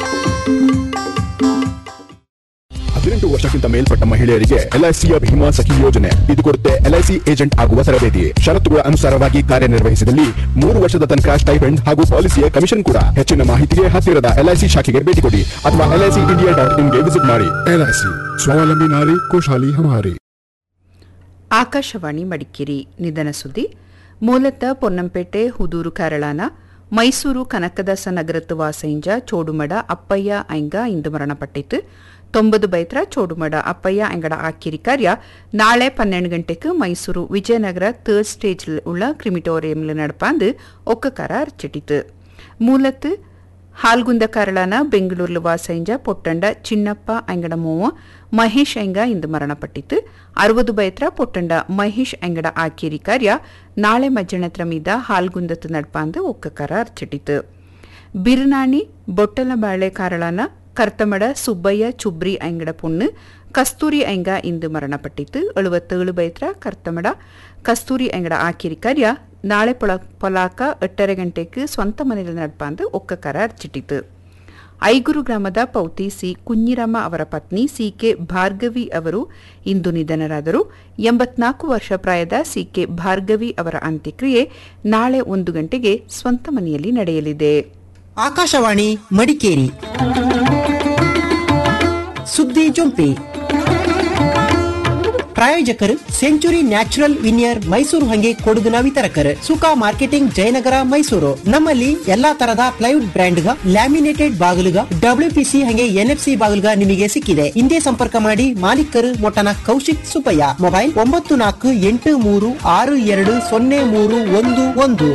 ಹದಿನೆಂಟು ವರ್ಷಕ್ಕಿಂತ ಮೇಲ್ಪಟ್ಟ ಮಹಿಳೆಯರಿಗೆ ಎಲ್ಐಸಿಯ ಭೀಮಾ ಸಖಿ ಯೋಜನೆ ಇದು ಕೊಡುತ್ತೆ ಎಲ್ಐಸಿ ಏಜೆಂಟ್ ಆಗುವ ತರಬೇತಿ ಷರತ್ತುಗಳ ಅನುಸಾರವಾಗಿ ಕಾರ್ಯನಿರ್ವಹಿಸಿದಲ್ಲಿ ಮೂರು ವರ್ಷದ ತನಕ ಸ್ಟೈಪೆಂಡ್ ಹಾಗೂ ಪಾಲಿಸಿಯ ಕಮಿಷನ್ ಕೂಡ ಹೆಚ್ಚಿನ ಮಾಹಿತಿಗೆ ಹತ್ತಿರದ ಎಲ್ಐಸಿ ಶಾಖೆಗೆ ಭೇಟಿ ಕೊಡಿ ಅಥವಾ ಎಲ್ಐಸಿ ಇಂಡಿಯಾ ಡಾಟ್ ಇನ್ಗೆ ವಿಸಿಟ್ ಮಾಡಿ ಎಲ್ಐಸಿ ಸ್ವಾವಲಂಬಿ ನಾರಿ ಖುಷಾಲಿ ಹಮಾರಿ ಆಕಾಶವಾಣಿ ಮಡಿಕೇರಿ ನಿಧನ ಸುದ್ದಿ ಮೂಲತಃ ಪೊನ್ನಂಪೇಟೆ ಹುದೂರು ಕರಳಾನ ಮೈಸೂರು ಕನಕದಾಸ ನಗರತ್ತು ವಾಸೈಂಜ ಚೋಡುಮಡ ಅಪ್ಪಯ್ಯ ಐಂಗ ಇಂದು ಮರಣಪಟ್ಟಿತು ತೊಂಬದು ಬೈತ್ರ ಚೋಡುಮಡ ಅಪ್ಪಯ್ಯ ಅಂಗಡ ಆಕಿರಿ ಕಾರ್ಯ ನಾಳೆ ಪನ್ನೆರಡು ಗಂಟೆಗೆ ಮೈಸೂರು ವಿಜಯನಗರ ಥರ್ಡ್ ಸ್ಟೇಜ್ ಉಳ್ಳ ಕ್ರಿಮಿಟೋರಿಯಂಲು ನಡಪಾಂದು ಒಕ್ಕಕಾರ ಅರ್ಚಿಟ್ಟಿತು ಮೂಲತ್ ಹಾಲ್ಗುಂದ ಕರಳಾನ ಬೆಂಗಳೂರು ವಾಸೈಂಜ ಪೊಟ್ಟಂಡ ಚಿನ್ನಪ್ಪ ಅಂಗಡ ಮೂವ ಮಹೇಶ್ ಅಂಗ ಇಂದು ಮರಣಪಟ್ಟಿತು ಅರವದು ಬೈತ್ರ ಪೊಟ್ಟಂಡ ಮಹೇಶ್ ಅಂಗಡ ಆಕೇರಿ ಕಾರ್ಯ ನಾಳೆ ಮಜ್ಜನತ್ರ ಮೀದ ಹಾಲ್ಗುಂದತ್ತು ನಡ್ಪಾಂದು ಒಕ್ಕಕಾರ ಅರ್ಚಿಟ್ಟಿತು ಬಿರುನಾಣಿ ಬೊಟ್ಟಲ ಬಾಳೆ ಕಾರಳಾನ ಕರ್ತಮಡ ಸುಬ್ಬಯ್ಯ ಚುಬ್ರಿ ಅಂಗಡ ಪುಣ್ಣು ಕಸ್ತೂರಿ ಅಂಗ ಇಂದು ಮರಣಪಟ್ಟಿತು ಎಳುವತ್ತೇಳು ಬೈತ್ರ ಕರ್ತಮಡ ಕಸ್ತೂರಿ ಅಂಗಡ ಆಕಿರಿ ಕಾರ್ಯ ನಾಳೆ ಪೊಲ ಪೊಲಾಕ ಎಟ್ಟರೆ ಗಂಟೆಗೆ ಸ್ವಂತ ಮನೆಯಲ್ಲಿ ನಡ್ಪಾಂದು ಒಕ್ಕಕಾರ ಅರ್ಚಿಟ್ಟಿತು ಐಗುರು ಗ್ರಾಮದ ಪೌತಿ ಸಿ ಕುഞ്ഞിರಾಮ ಅವರ ಪತ್ನಿ ಸಿಕೆ ಭಾರ್ಗವಿ ಅವರು ಇಂದು ನಿಧನರಾದರು ಎಂಬತ್ನಾಲ್ಕು ವರ್ಷ ಪ್ರಾಯದ ಸಿಕೆ ಭಾರ್ಗವಿ ಅವರ ಅಂತ್ಯಕ್ರಿಯೆ ನಾಳೆ ಒಂದು ಗಂಟೆಗೆ ಸ್ವಂತ ಮನೆಯಲ್ಲಿ ನಡೆಯಲಿದೆ ಆಕಾಶವಾಣಿ ಮಡಿಕೇರಿ ಸುದ್ದಿ ಜೊಂಪಿ ಪ್ರಾಯೋಜಕರು ಸೆಂಚುರಿ ನ್ಯಾಚುರಲ್ ವಿನಿಯರ್ ಮೈಸೂರು ಹಂಗೆ ಕೊಡುಗುನ ವಿತರಕರು ಸುಖಾ ಮಾರ್ಕೆಟಿಂಗ್ ಜಯನಗರ ಮೈಸೂರು ನಮ್ಮಲ್ಲಿ ಎಲ್ಲಾ ತರದ ಪ್ಲೈವುಡ್ ಬ್ರ್ಯಾಂಡ್ ಗ ಲ್ಯಾಮಿನೇಟೆಡ್ ಬಾಗಿಲುಗ ಡಬ್ಲ್ಯೂಪಿಸಿ ಹಂಗೆ ಎನ್ಎಫ್ಸಿ ಬಾಗಿಲುಗ ನಿಮಗೆ ಸಿಕ್ಕಿದೆ ಹಿಂದೆ ಸಂಪರ್ಕ ಮಾಡಿ ಮಾಲೀಕರು ಮೊಟ್ಟನ ಕೌಶಿಕ್ ಸುಬ್ಬಯ್ಯ ಮೊಬೈಲ್ ಒಂಬತ್ತು ನಾಲ್ಕು ಎಂಟು ಮೂರು ಆರು ಎರಡು ಸೊನ್ನೆ ಮೂರು ಒಂದು ಒಂದು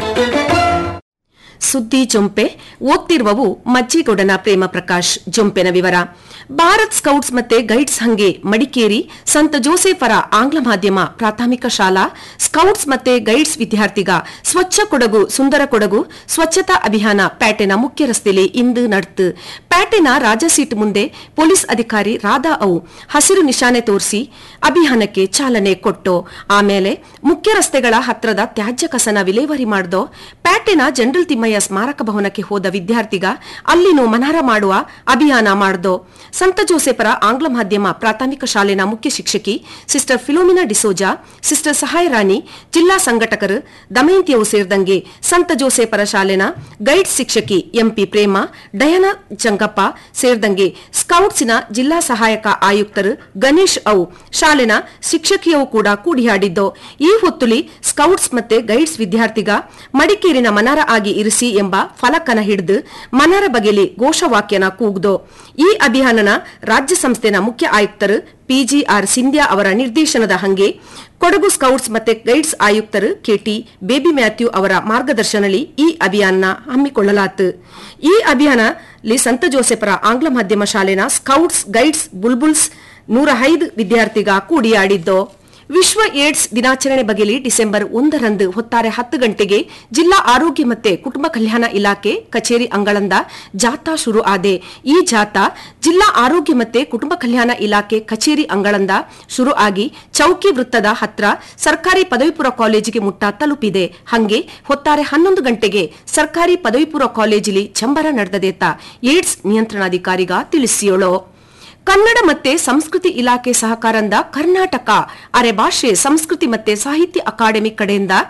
ಸುದ್ದಿ ಜೊಂಪೆ ಓದ್ತಿರುವವು ಮಜ್ಜಿಗೌಡನ ಪ್ರೇಮ ಪ್ರಕಾಶ್ ಜೊಂಪೆನ ವಿವರ ಭಾರತ್ ಸ್ಕೌಟ್ಸ್ ಮತ್ತೆ ಗೈಡ್ಸ್ ಹಂಗೆ ಮಡಿಕೇರಿ ಸಂತ ಜೋಸೆಫರ ಆಂಗ್ಲ ಮಾಧ್ಯಮ ಪ್ರಾಥಮಿಕ ಶಾಲಾ ಸ್ಕೌಟ್ಸ್ ಮತ್ತೆ ಗೈಡ್ಸ್ ವಿದ್ಯಾರ್ಥಿಗ ಸ್ವಚ್ಛ ಕೊಡಗು ಸುಂದರ ಕೊಡಗು ಸ್ವಚ್ಛತಾ ಅಭಿಯಾನ ಪ್ಯಾಟೆನ ಮುಖ್ಯ ರಸ್ತೆಯಲ್ಲಿ ಇಂದು ನಡೆತು ಪ್ಯಾಟೆನ ರಾಜ ಸೀಟ್ ಮುಂದೆ ಪೊಲೀಸ್ ಅಧಿಕಾರಿ ರಾಧಾ ಅವು ಹಸಿರು ನಿಶಾನೆ ತೋರಿಸಿ ಅಭಿಯಾನಕ್ಕೆ ಚಾಲನೆ ಕೊಟ್ಟು ಆಮೇಲೆ ಮುಖ್ಯ ರಸ್ತೆಗಳ ಹತ್ರದ ತ್ಯಾಜ್ಯ ಕಸನ ವಿಲೇವಾರಿ ಮಾಡ್ದೋ ಪ್ಯಾಟೆನ ಜನರಲ್ ತಿಮ್ಮಯ್ಯ ಸ್ಮಾರಕ ಭವನಕ್ಕೆ ಹೋದ ವಿದ್ಯಾರ್ಥಿಗ ಅಲ್ಲಿನೂ ಮನಹಾರ ಮಾಡುವ ಅಭಿಯಾನ ಮಾಡ್ದೋ ಸಂತ ಜೋಸೆಫರ ಆಂಗ್ಲ ಮಾಧ್ಯಮ ಪ್ರಾಥಮಿಕ ಶಾಲೆನ ಮುಖ್ಯ ಶಿಕ್ಷಕಿ ಸಿಸ್ಟರ್ ಫಿಲೋಮಿನಾ ಡಿಸೋಜಾ ಸಿಸ್ಟರ್ ಸಹಾಯ ರಾಣಿ ಜಿಲ್ಲಾ ಸಂಘಟಕರು ದಮಯಂತಿಯವು ಸೇರಿದಂಗೆ ಸಂತ ಜೋಸೆಫರ ಶಾಲೆನ ಗೈಡ್ ಶಿಕ್ಷಕಿ ಎಂಪಿ ಪ್ರೇಮ ಡಯಾನ ಜಂಗಪ್ಪ ಸೇರಿದಂಗೆ ಸ್ಕೌಟ್ಸಿನ ಜಿಲ್ಲಾ ಸಹಾಯಕ ಆಯುಕ್ತರು ಗಣೇಶ್ ಅವು ಶಾಲೆನ ಶಿಕ್ಷಕಿಯವು ಕೂಡ ಕೂಡಿಯಾಡಿದ್ದು ಈ ಹೊತ್ತುಲಿ ಸ್ಕೌಟ್ಸ್ ಮತ್ತೆ ಗೈಡ್ಸ್ ವಿದ್ಯಾರ್ಥಿಗ ಮಡಿಕೇರಿನ ಮನಾರ ಆಗಿ ಇರಿಸಿ ಎಂಬ ಫಲಕನ ಹಿಡಿದು ಮನರ ಬಗೆಲಿ ಘೋಷವಾಕ್ಯನ ಕೂಗ್ದು ಈ ಅಭಿಯಾನನ ರಾಜ್ಯ ಸಂಸ್ಥೆನ ಮುಖ್ಯ ಆಯುಕ್ತರು ಪಿಜಿಆರ್ ಸಿಂಧ್ಯಾ ಅವರ ನಿರ್ದೇಶನದ ಹಂಗೆ ಕೊಡಗು ಸ್ಕೌಟ್ಸ್ ಮತ್ತೆ ಗೈಡ್ಸ್ ಆಯುಕ್ತರು ಕೆಟಿ ಬೇಬಿ ಮ್ಯಾಥ್ಯೂ ಅವರ ಮಾರ್ಗದರ್ಶನದಲ್ಲಿ ಈ ಅಭಿಯಾನ ಹಮ್ಮಿಕೊಳ್ಳಲಾತು ಈ ಅಭಿಯಾನಲಿ ಸಂತ ಜೋಸೆಫರ ಆಂಗ್ಲ ಮಾಧ್ಯಮ ಶಾಲೆನ ಸ್ಕೌಟ್ಸ್ ಗೈಡ್ಸ್ ಬುಲ್ಬುಲ್ಸ್ ನೂರ ಐದು ವಿದ್ಯಾರ್ಥಿಗ ಕೂಡಿಯಾಡಿದ್ದು ವಿಶ್ವ ಏಡ್ಸ್ ದಿನಾಚರಣೆ ಬಗೆಯಲ್ಲಿ ಡಿಸೆಂಬರ್ ಒಂದರಂದು ಹೊತ್ತಾರೆ ಹತ್ತು ಗಂಟೆಗೆ ಜಿಲ್ಲಾ ಆರೋಗ್ಯ ಮತ್ತೆ ಕುಟುಂಬ ಕಲ್ಯಾಣ ಇಲಾಖೆ ಕಚೇರಿ ಅಂಗಳಂದ ಜಾಥಾ ಶುರು ಆದೆ ಈ ಜಾಥಾ ಜಿಲ್ಲಾ ಆರೋಗ್ಯ ಮತ್ತೆ ಕುಟುಂಬ ಕಲ್ಯಾಣ ಇಲಾಖೆ ಕಚೇರಿ ಅಂಗಳಂದ ಶುರು ಆಗಿ ಚೌಕಿ ವೃತ್ತದ ಹತ್ರ ಸರ್ಕಾರಿ ಪದವಿ ಪೂರ್ವ ಕಾಲೇಜಿಗೆ ಮುಟ್ಟ ತಲುಪಿದೆ ಹಂಗೆ ಹೊತ್ತಾರೆ ಹನ್ನೊಂದು ಗಂಟೆಗೆ ಸರ್ಕಾರಿ ಪದವಿ ಪೂರ್ವ ಕಾಲೇಜಿಲಿ ಚಂಬರ ನಡೆದದೇತ ಏಡ್ಸ್ ನಿಯಂತ್ರಣಾಧಿಕಾರಿಗ ತಿಳಿಸಿಯೋಳು ಕನ್ನಡ ಮತ್ತೆ ಸಂಸ್ಕೃತಿ ಇಲಾಖೆ ಸಹಕಾರದಿಂದ ಕರ್ನಾಟಕ ಅರೆಭಾಷೆ ಸಂಸ್ಕೃತಿ ಮತ್ತೆ ಸಾಹಿತ್ಯ ಅಕಾಡೆಮಿ ಕಡೆಯಿಂದ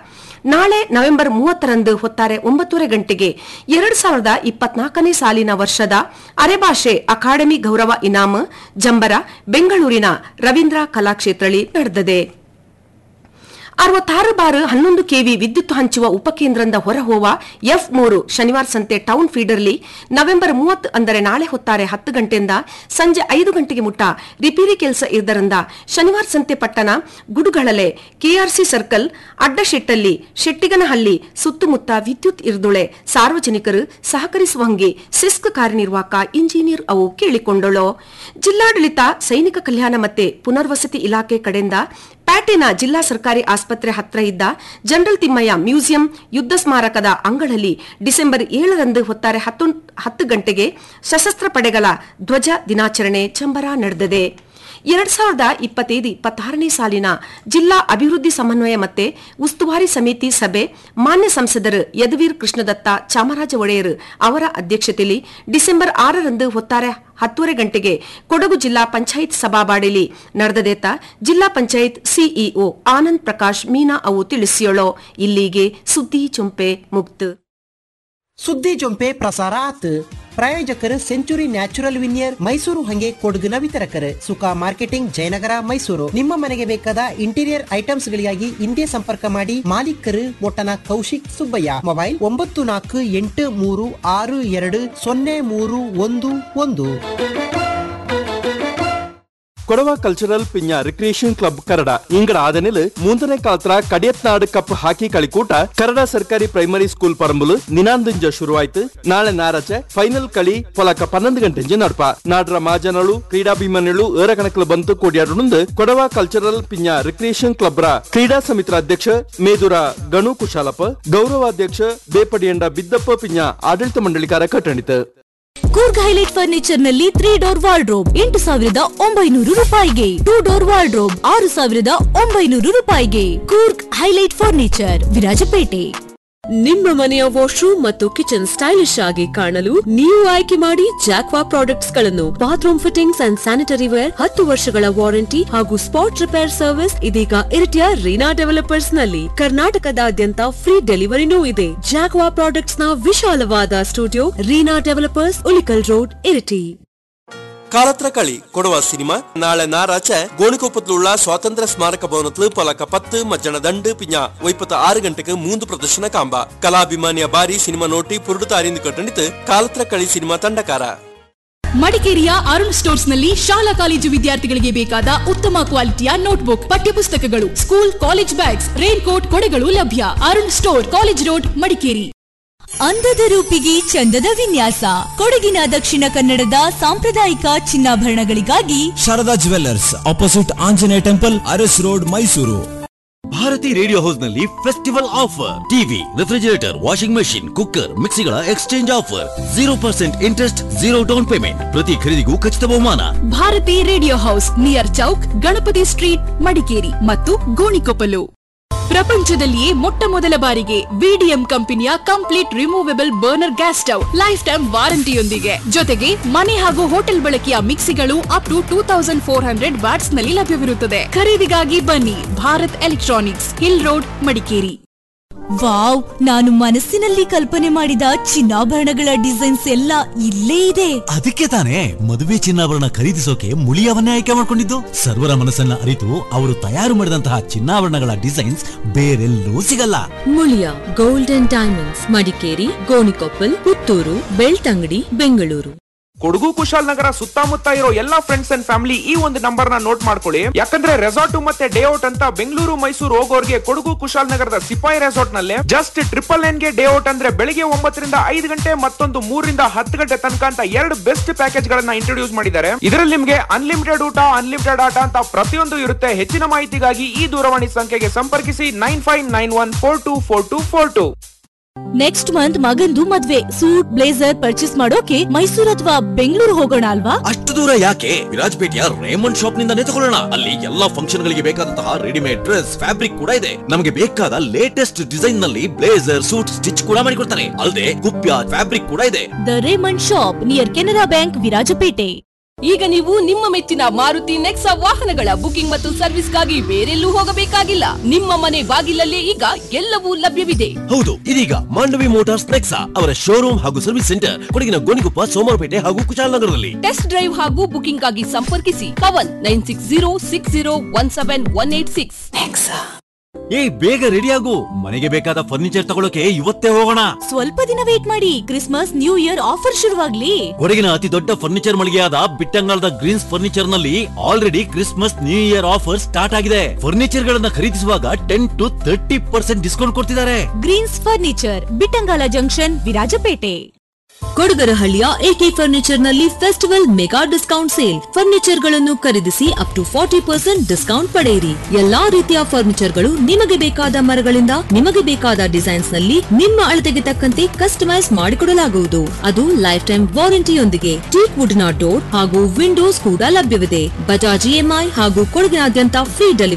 ನಾಳೆ ನವೆಂಬರ್ ಮೂವತ್ತರಂದು ಹೊತ್ತಾರೆ ಒಂಬತ್ತೂವರೆ ಗಂಟೆಗೆ ಎರಡ್ ಸಾವಿರದ ಇಪ್ಪತ್ನಾಲ್ಕನೇ ಸಾಲಿನ ವರ್ಷದ ಅರೆಭಾಷೆ ಅಕಾಡೆಮಿ ಗೌರವ ಇನಾಮ್ ಜಂಬರ ಬೆಂಗಳೂರಿನ ರವೀಂದ್ರ ಕಲಾಕ್ಷೇತ್ರಳಿ ನಡೆದಿದೆ ಅರವತ್ತಾರು ಬಾರ್ ಹನ್ನೊಂದು ಕೆವಿ ವಿದ್ಯುತ್ ಹಂಚುವ ಉಪಕೇಂದ್ರದಿಂದ ಹೊರಹೋವ ಎಫ್ ಮೂರು ಶನಿವಾರ ಸಂತೆ ಟೌನ್ ಫೀಡರ್ಲಿ ನವೆಂಬರ್ ಮೂವತ್ತು ಅಂದರೆ ನಾಳೆ ಹೊತ್ತಾರೆ ಹತ್ತು ಗಂಟೆಯಿಂದ ಸಂಜೆ ಐದು ಗಂಟೆಗೆ ಮುಟ್ಟ ರಿಪೇರಿ ಕೆಲಸ ಇದ್ದರಿಂದ ಶನಿವಾರ ಸಂತೆ ಪಟ್ಟಣ ಗುಡುಗಳಲೆ ಕೆಆರ್ಸಿ ಸರ್ಕಲ್ ಅಡ್ಡಶೆಟ್ಟಲ್ಲಿ ಶೆಟ್ಟಿಗನಹಳ್ಳಿ ಸುತ್ತಮುತ್ತ ವಿದ್ಯುತ್ ಇರ್ದುಳೆ ಸಾರ್ವಜನಿಕರು ಸಹಕರಿಸುವಂಗೆ ಸಿಸ್ಕ್ ಕಾರ್ಯನಿರ್ವಾಹಕ ಇಂಜಿನಿಯರ್ ಅವು ಕೇಳಿಕೊಂಡಳು ಜಿಲ್ಲಾಡಳಿತ ಸೈನಿಕ ಕಲ್ಯಾಣ ಮತ್ತೆ ಪುನರ್ವಸತಿ ಇಲಾಖೆ ಕಡೆಯಿಂದ ಪ್ಯಾಟೆನ ಜಿಲ್ಲಾ ಸರ್ಕಾರಿ ಆಸ್ಪತ್ರೆ ಹತ್ರ ಇದ್ದ ಜನರಲ್ ತಿಮ್ಮಯ್ಯ ಮ್ಯೂಸಿಯಂ ಯುದ್ಧ ಸ್ಮಾರಕದ ಅಂಗಳಲ್ಲಿ ಡಿಸೆಂಬರ್ ಏಳರಂದು ಹೊತ್ತಾರೆ ಹತ್ತು ಹತ್ತು ಗಂಟೆಗೆ ಸಶಸ್ತ್ರ ಪಡೆಗಳ ಧ್ವಜ ದಿನಾಚರಣೆ ಚಂಬರ ನಡೆದಿದೆ ಎರಡ್ ಸಾವಿರದ ಇಪ್ಪತ್ತೈದು ಇಪ್ಪತ್ತಾರನೇ ಸಾಲಿನ ಜಿಲ್ಲಾ ಅಭಿವೃದ್ಧಿ ಸಮನ್ವಯ ಮತ್ತೆ ಉಸ್ತುವಾರಿ ಸಮಿತಿ ಸಭೆ ಮಾನ್ಯ ಸಂಸದರು ಯದುವೀರ್ ಕೃಷ್ಣದತ್ತ ಚಾಮರಾಜ ಒಡೆಯರ್ ಅವರ ಅಧ್ಯಕ್ಷತೆಯಲ್ಲಿ ಡಿಸೆಂಬರ್ ಆರರಂದು ಹೊತ್ತಾರೆ ಹತ್ತೂವರೆ ಗಂಟೆಗೆ ಕೊಡಗು ಜಿಲ್ಲಾ ಪಂಚಾಯತ್ ಸಭಾಬಾಡಿಲಿ ನಡೆದದೇತ ಜಿಲ್ಲಾ ಪಂಚಾಯತ್ ಸಿಇಒ ಆನಂದ್ ಪ್ರಕಾಶ್ ಮೀನಾ ಅವು ತಿಳಿಸಿಯೋಳೋ ಇಲ್ಲಿಗೆ ಸುದ್ದಿ ಚುಂಪೆ ಮುಕ್ತು ಸುದ್ದಿ ಜೊಂಪೆ ಪ್ರಸಾರ ಆತ್ ಪ್ರಾಯೋಜಕರು ಸೆಂಚುರಿ ನ್ಯಾಚುರಲ್ ವಿನಿಯರ್ ಮೈಸೂರು ಹಂಗೆ ಕೊಡಗಿನ ವಿತರಕರು ಸುಖ ಮಾರ್ಕೆಟಿಂಗ್ ಜಯನಗರ ಮೈಸೂರು ನಿಮ್ಮ ಮನೆಗೆ ಬೇಕಾದ ಇಂಟೀರಿಯರ್ ಐಟಮ್ಸ್ ಗಳಿಗಾಗಿ ಹಿಂದೆ ಸಂಪರ್ಕ ಮಾಡಿ ಮಾಲೀಕರು ಮೊಟ್ಟನ ಕೌಶಿಕ್ ಸುಬ್ಬಯ್ಯ ಮೊಬೈಲ್ ಒಂಬತ್ತು ನಾಲ್ಕು ಎಂಟು ಮೂರು ಆರು ಎರಡು ಸೊನ್ನೆ ಮೂರು ಒಂದು ಒಂದು ಕೊಡವ ಕಲ್ಚರಲ್ ಪಿಂಜ ರಿಕ್ರಿಯೇಷನ್ ಕ್ಲಬ್ ಕರಡ ಇಂಗಡ ಆದನೆಲ್ ಮೂಂದನೆ ಕಾಲ್ತ್ರ ಕಡಿಯತ್ನಾಡ್ ಕಪ್ ಹಾಕಿ കളിക്കൂಟ ಕರಡ ಸರ್ಕಾರಿ ಪ್ರೈಮರಿ ಸ್ಕೂಲ್ ಪರಂಬುಲು ನಿನಾಂದಿಂಜ ಶುರುವಾಯ್ತು ನಾಳೆ ನಾರಚೆ ಫೈನಲ್ ಕಳಿ ಪೊಲಕ ಪನ್ನೊಂದು ಗಂಟೆಂಜಿ ನಡ್ಪ ನಾಡ್ರ ಮಾಜನಳು ಕ್ರೀಡಾಭಿಮಾನಿಗಳು ಏರ ಕಣಕ್ಲು ಬಂತು ಕೊಡಿಯಾಡುಂದು ಕೊಡವ ಕಲ್ಚರಲ್ ಪಿಂಜ ರಿಕ್ರಿಯೇಷನ್ ಕ್ಲಬ್ ರ ಕ್ರೀಡಾ ಸಮಿತಿ ಅಧ್ಯಕ್ಷ ಮೇದುರ ಗಣು ಕುಶಾಲಪ್ಪ ಗೌರವಾಧ್ಯಕ್ಷ ಬೇಪಡಿಯಂಡ ಬಿದ್ದಪ್ಪ ಪಿಂಜ ಆಡಳಿತ ಮಂಡಳಿಕಾರ ಕಟ್ಟಣಿತು ಕೂರ್ಗ್ ಹೈಲೈಟ್ ಫರ್ನಿಚರ್ ನಲ್ಲಿ ತ್ರೀ ಡೋರ್ ವಾರ್ಡ್ರೋಬ್ ಎಂಟು ಸಾವಿರದ ಒಂಬೈನೂರು ರೂಪಾಯಿಗೆ ಟೂ ಡೋರ್ ವಾರ್ಡ್ರೋಬ್ ಆರು ಸಾವಿರದ ಒಂಬೈನೂರು ರೂಪಾಯಿಗೆ ಕೂರ್ಗ್ ಹೈಲೈಟ್ ಫರ್ನಿಚರ್ ವಿರಾಜಪೇಟೆ ನಿಮ್ಮ ಮನೆಯ ವಾಶ್ರೂಮ್ ಮತ್ತು ಕಿಚನ್ ಸ್ಟೈಲಿಶ್ ಆಗಿ ಕಾಣಲು ನೀವು ಆಯ್ಕೆ ಮಾಡಿ ಜಾಕ್ವಾ ಪ್ರಾಡಕ್ಟ್ಸ್ ಗಳನ್ನು bathroom fittings and sanitary ware ಹತ್ತು ವರ್ಷಗಳ ವಾರಂಟಿ ಹಾಗೂ ಸ್ಪಾಟ್ ರಿಪೇರ್ ಸರ್ವಿಸ್ ಇದೀಗ ಇರಿಟಿಯ ರೀನಾ ಡೆವಲಪರ್ಸ್ ನಲ್ಲಿ ಕರ್ನಾಟಕದಾದ್ಯಂತ ಫ್ರೀ ಡೆಲಿವರಿನೂ ಇದೆ ಜಾಕ್ವಾ ಪ್ರಾಡಕ್ಟ್ಸ್ ನ ವಿಶಾಲವಾದ studio Reena developers Ulikal road Iritty ಕಾಲತ್ರ കളി ಕೊಡುವ ಸಿನಿಮಾ ನಾಳೆ ನಾರಾಚೆ ಗೋಣಿಕೊಪ್ಪತ್ലുള്ള സ്വാതന്ത്ര്യ സ്മാരക ഭവനത്തിൽ പലക പത്ത് മജ്ജണ ദണ്ട് പിഞ്ഞ ഒയ്പത്തി ആറ് ഗಂಟೆಗೆ മൂന്ന് ಪ್ರದರ್ಶನ ಕಾಂಬ ಕಲಾಭಿಮಾನಿಯ ಬಾರಿ ಸಿನಿಮಾ ನೋಟಿ ಪುರುಡುತ್ತ ಅರಿಂದು ಕಟ್ಟಣಿತು ಕಾಲತ್ರ കളി ಸಿನಿಮಾ ತಂಡಕಾರ ಮಡಿಕೇರಿಯ ಅರುಣ್ ಸ್ಟೋರ್ಸ್ ನಲ್ಲಿ ಶಾಲಾ ಕಾಲೇಜು ವಿದ್ಯಾರ್ಥಿಗಳಿಗೆ ಬೇಕಾದ ಉತ್ತಮ ಕ್ವಾಲಿಟಿಯ ನೋಟ್ಬುಕ್ ಪಠ್ಯಪುಸ್ತಕಗಳು school college bags raincoat ಕೊಡೆಗಳು ಲಭ್ಯ Arun store college road Madikeri ಅಂದದ ರೂಪಿಗೆ ಚಂದದ ವಿನ್ಯಾಸ ಕೊಡಗಿನ ದಕ್ಷಿಣ ಕನ್ನಡದ ಸಾಂಪ್ರದಾಯಿಕ ಚಿನ್ನಾಭರಣಗಳಿಗಾಗಿ Sharada jewellers opposite Anjaneya temple Aras road Mysuru Bharati radio house ನಲ್ಲಿ festival offer TV refrigerator washing machine cooker ಮಿಕ್ಸಿಗಳ exchange offer zero percent interest zero down payment ಪ್ರತಿ ಖರೀದಿಗೂ ಖಚಿತ ಬಹುಮಾನ Bharati radio house near chowk Ganapati street Madikeri ಮತ್ತು ಗೋಣಿಕೊಪ್ಪಲು ಪ್ರಪಂಚದಲ್ಲಿಯೇ ಮೊಟ್ಟ ಮೊದಲ ಬಾರಿಗೆ ವಿಡಿಎಂ ಕಂಪನಿಯ complete removable burner gas stove life time ವಾರಂಟಿಯೊಂದಿಗೆ ಜೊತೆಗೆ ಮನೆ ಹಾಗೂ ಹೋಟೆಲ್ ಬಳಕೆಯ ಮಿಕ್ಸಿಗಳು up to two thousand four hundred watts ನಲ್ಲಿ ಲಭ್ಯವಿರುತ್ತದೆ ಖರೀದಿಗಾಗಿ ಬನ್ನಿ Bharat electronics hill road Madikeri wow ನಾನು ಮನಸ್ಸಿನಲ್ಲಿ ಕಲ್ಪನೆ ಮಾಡಿದ ಚಿನ್ನಾಭರಣಗಳ ಡಿಸೈನ್ಸ್ ಎಲ್ಲ ಇಲ್ಲೇ ಇದೆ ಅದಕ್ಕೆ ತಾನೇ ಮದುವೆ ಚಿನ್ನಾಭರಣ ಖರೀದಿಸೋಕೆ ಮುಳಿಯವನ್ನೇ ಆಯ್ಕೆ ಮಾಡಿಕೊಂಡಿದ್ದು ಸರ್ವರ ಮನಸ್ಸನ್ನ ಅರಿತು ಅವರು ತಯಾರು ಮಾಡಿದಂತಹ ಚಿನ್ನಾಭರಣಗಳ ಡಿಸೈನ್ಸ್ ಬೇರೆಲ್ಲೂ ಸಿಗಲ್ಲ Muliya gold and diamonds Madikeri Gonikoppal Puttur Belthangady Bengaluru Kodagu Kushalnagar ಸುತ್ತಮುತ್ತ ಇರೋ ಎಲ್ಲಾ ಫ್ರೆಂಡ್ಸ್ ಅಂಡ್ ಫ್ಯಾಮಿಲಿ ಈ ಒಂದು ನಂಬರ್ ನ ನೋಟ್ ಮಾಡ್ಕೊಳ್ಳಿ ಯಾಕಂದ್ರೆ ರೆಸಾರ್ಟ್ ಮತ್ತೆ ಡೇ ಔಟ್ ಅಂತ ಬೆಂಗಳೂರು ಮೈಸೂರು ಹೋಗೋರ್ಗೆ ಕೊಡಗು ಕುಶಾಲನಗರದ ಸಿಪಾಯಿ ರೆಸಾರ್ಟ್ ನಲ್ಲಿ ಜಸ್ಟ್ ಟ್ರಿಪಲ್ ನೈನ್ ಗೆ ಡೇ ಔಟ್ ಅಂದ್ರೆ ಬೆಳಿಗ್ಗೆ ಒಂಬತ್ತರಿಂದ ಐದು ಗಂಟೆ ಮತ್ತೊಂದು ಮೂರರಿಂದ ಹತ್ತು ಗಂಟೆ ತನಕ ಅಂತ ಎರಡು ಬೆಸ್ಟ್ ಪ್ಯಾಕೇಜ್ ಗಳನ್ನ ಇಂಟ್ರೊಡ್ಯೂಸ್ ಮಾಡಿದ್ದಾರೆ ಇದರಲ್ಲಿ ನಿಮ್ಗೆ ಅನ್ಲಿಮಿಟೆಡ್ ಊಟ ಅನ್ಲಿಮಿಟೆಡ್ ಆಟ ಅಂತ ಪ್ರತಿಯೊಂದು ಇರುತ್ತೆ ಹೆಚ್ಚಿನ ಮಾಹಿತಿಗಾಗಿ ಈ ದೂರವಾಣಿ ಸಂಖ್ಯೆಗೆ ಸಂಪರ್ಕಿಸಿ nine five nine one four two four two four two next month ಮಗಂದು ಮದ್ವೆ ಸೂಟ್ ಬ್ಲೇಸರ್ ಪರ್ಚೇಸ್ ಮಾಡೋಕೆ ಮೈಸೂರು ಅಥವಾ ಬೆಂಗಳೂರು ಹೋಗೋಣ ಅಲ್ವಾ ಅಷ್ಟು ದೂರ ಯಾಕೆ ವಿರಾಜಪೇಟೆಯ ರೇಮಂಡ್ ಶಾಪ್ ನಿಂದಾನೇ ತಗೊಳ್ಳೋಣ ಅಲ್ಲಿ ಎಲ್ಲಾ ಫಂಕ್ಷನ್ ಗಳಿಗೆ ಬೇಕಾದಂತಹ ರೆಡಿಮೇಡ್ ಡ್ರೆಸ್ ಫ್ಯಾಬ್ರಿಕ್ ಕೂಡ ಇದೆ ನಮಗೆ ಬೇಕಾದ ಲೇಟೆಸ್ಟ್ ಡಿಸೈನ್ ನಲ್ಲಿ ಬ್ಲೇಸರ್ ಸೂಟ್ ಸ್ಟಿಚ್ ಕೂಡ ಮಾಡಿಕೊಡ್ತಾರೆ ಅಲ್ಲದೆ ಕುಪ್ಯ ಫ್ಯಾಬ್ರಿಕ್ ಕೂಡ ಇದೆ the Raymond shop near Canara bank Virajpet ಈಗ ನೀವು ನಿಮ್ಮ ಮೆಚ್ಚಿನ ಮಾರುತಿ ನೆಕ್ಸಾ ವಾಹನಗಳ ಬುಕಿಂಗ್ ಮತ್ತು ಸರ್ವಿಸ್ಗಾಗಿ ಬೇರೆಲ್ಲೂ ಹೋಗಬೇಕಾಗಿಲ್ಲ ನಿಮ್ಮ ಮನೆ ಬಾಗಿಲಲ್ಲೇ ಈಗ ಎಲ್ಲವೂ ಲಭ್ಯವಿದೆ ಹೌದು ಇದೀಗ ಮಾಂಡವಿ ಮೋಟಾರ್ಸ್ ನೆಕ್ಸಾ ಅವರ ಶೋರೂಮ್ ಹಾಗೂ ಸರ್ವಿಸ್ ಸೆಂಟರ್ ಕೊಡಗಿನ ಗೋಣಿಕೊಪ್ಪ ಸೋಮವಾರಪೇಟೆ ಹಾಗೂ ಕುಶಾಲನಗರದಲ್ಲಿ ಟೆಸ್ಟ್ ಡ್ರೈವ್ ಹಾಗೂ ಬುಕಿಂಗ್ ಆಗಿ ಸಂಪರ್ಕಿಸಿ Pavan nine six zero six zero one seven one eight six ಏ ಬೇಗ ರೆಡಿ ಆಗು ಮನೆಗೆ ಬೇಕಾದ ಫರ್ನಿಚರ್ ತಗೊಳಕ್ಕೆ ಇವತ್ತೇ ಹೋಗೋಣ ಸ್ವಲ್ಪ ದಿನ ವೇಟ್ ಮಾಡಿ ಕ್ರಿಸ್ಮಸ್ ನ್ಯೂ ಇಯರ್ ಆಫರ್ ಶುರುವಾಗ್ಲಿ ಕೊಡಗಿನ ಅತಿ ದೊಡ್ಡ ಫರ್ನಿಚರ್ ಮಳಿಗೆಯಾದ ಬಿಟ್ಟಂಗಾಲದ ಗ್ರೀನ್ಸ್ ಫರ್ನಿಚರ್ ನಲ್ಲಿ already Christmas new year offer start ಆಗಿದೆ ಫರ್ನಿಚರ್ ಗಳನ್ನ ಖರೀದಿಸುವಾಗ ten to thirty percent discount ಕೊಡ್ತಿದ್ದಾರೆ Greens furniture Bittangala junction Virajpet ಕೊಡಗರಹಳ್ಳಿಯ ಎಕೆ ಫರ್ನಿಚರ್ ನಲ್ಲಿ festival mega discount sale furniture ಗಳನ್ನು ಖರೀದಿಸಿ up to forty percent discount ಪಡೆಯಿರಿ ಎಲ್ಲಾ ರೀತಿಯ ಫರ್ನಿಚರ್ ಗಳು ನಿಮಗೆ ಬೇಕಾದ ಮರಗಳಿಂದ ನಿಮಗೆ ಬೇಕಾದ ಡಿಸೈನ್ಸ್ ನಲ್ಲಿ ನಿಮ್ಮ ಅಳತೆಗೆ ತಕ್ಕಂತೆ ಕಸ್ಟಮೈಸ್ ಮಾಡಿಕೊಡಲಾಗುವುದು ಅದು ಲೈಫ್ ಟೈಮ್ ವಾರಂಟಿಯೊಂದಿಗೆ ಟೀಕ್ ವುಡ್ ನ ಡೋರ್ ಹಾಗೂ ವಿಂಡೋಸ್ ಕೂಡ ಲಭ್ಯವಿದೆ ಬಜಾಜ್ ಇಎಂಐ ಹಾಗೂ ಕೊಡಗಿನಾದ್ಯಂತ ಫ್ರೀ ಡೆಲಿವರಿ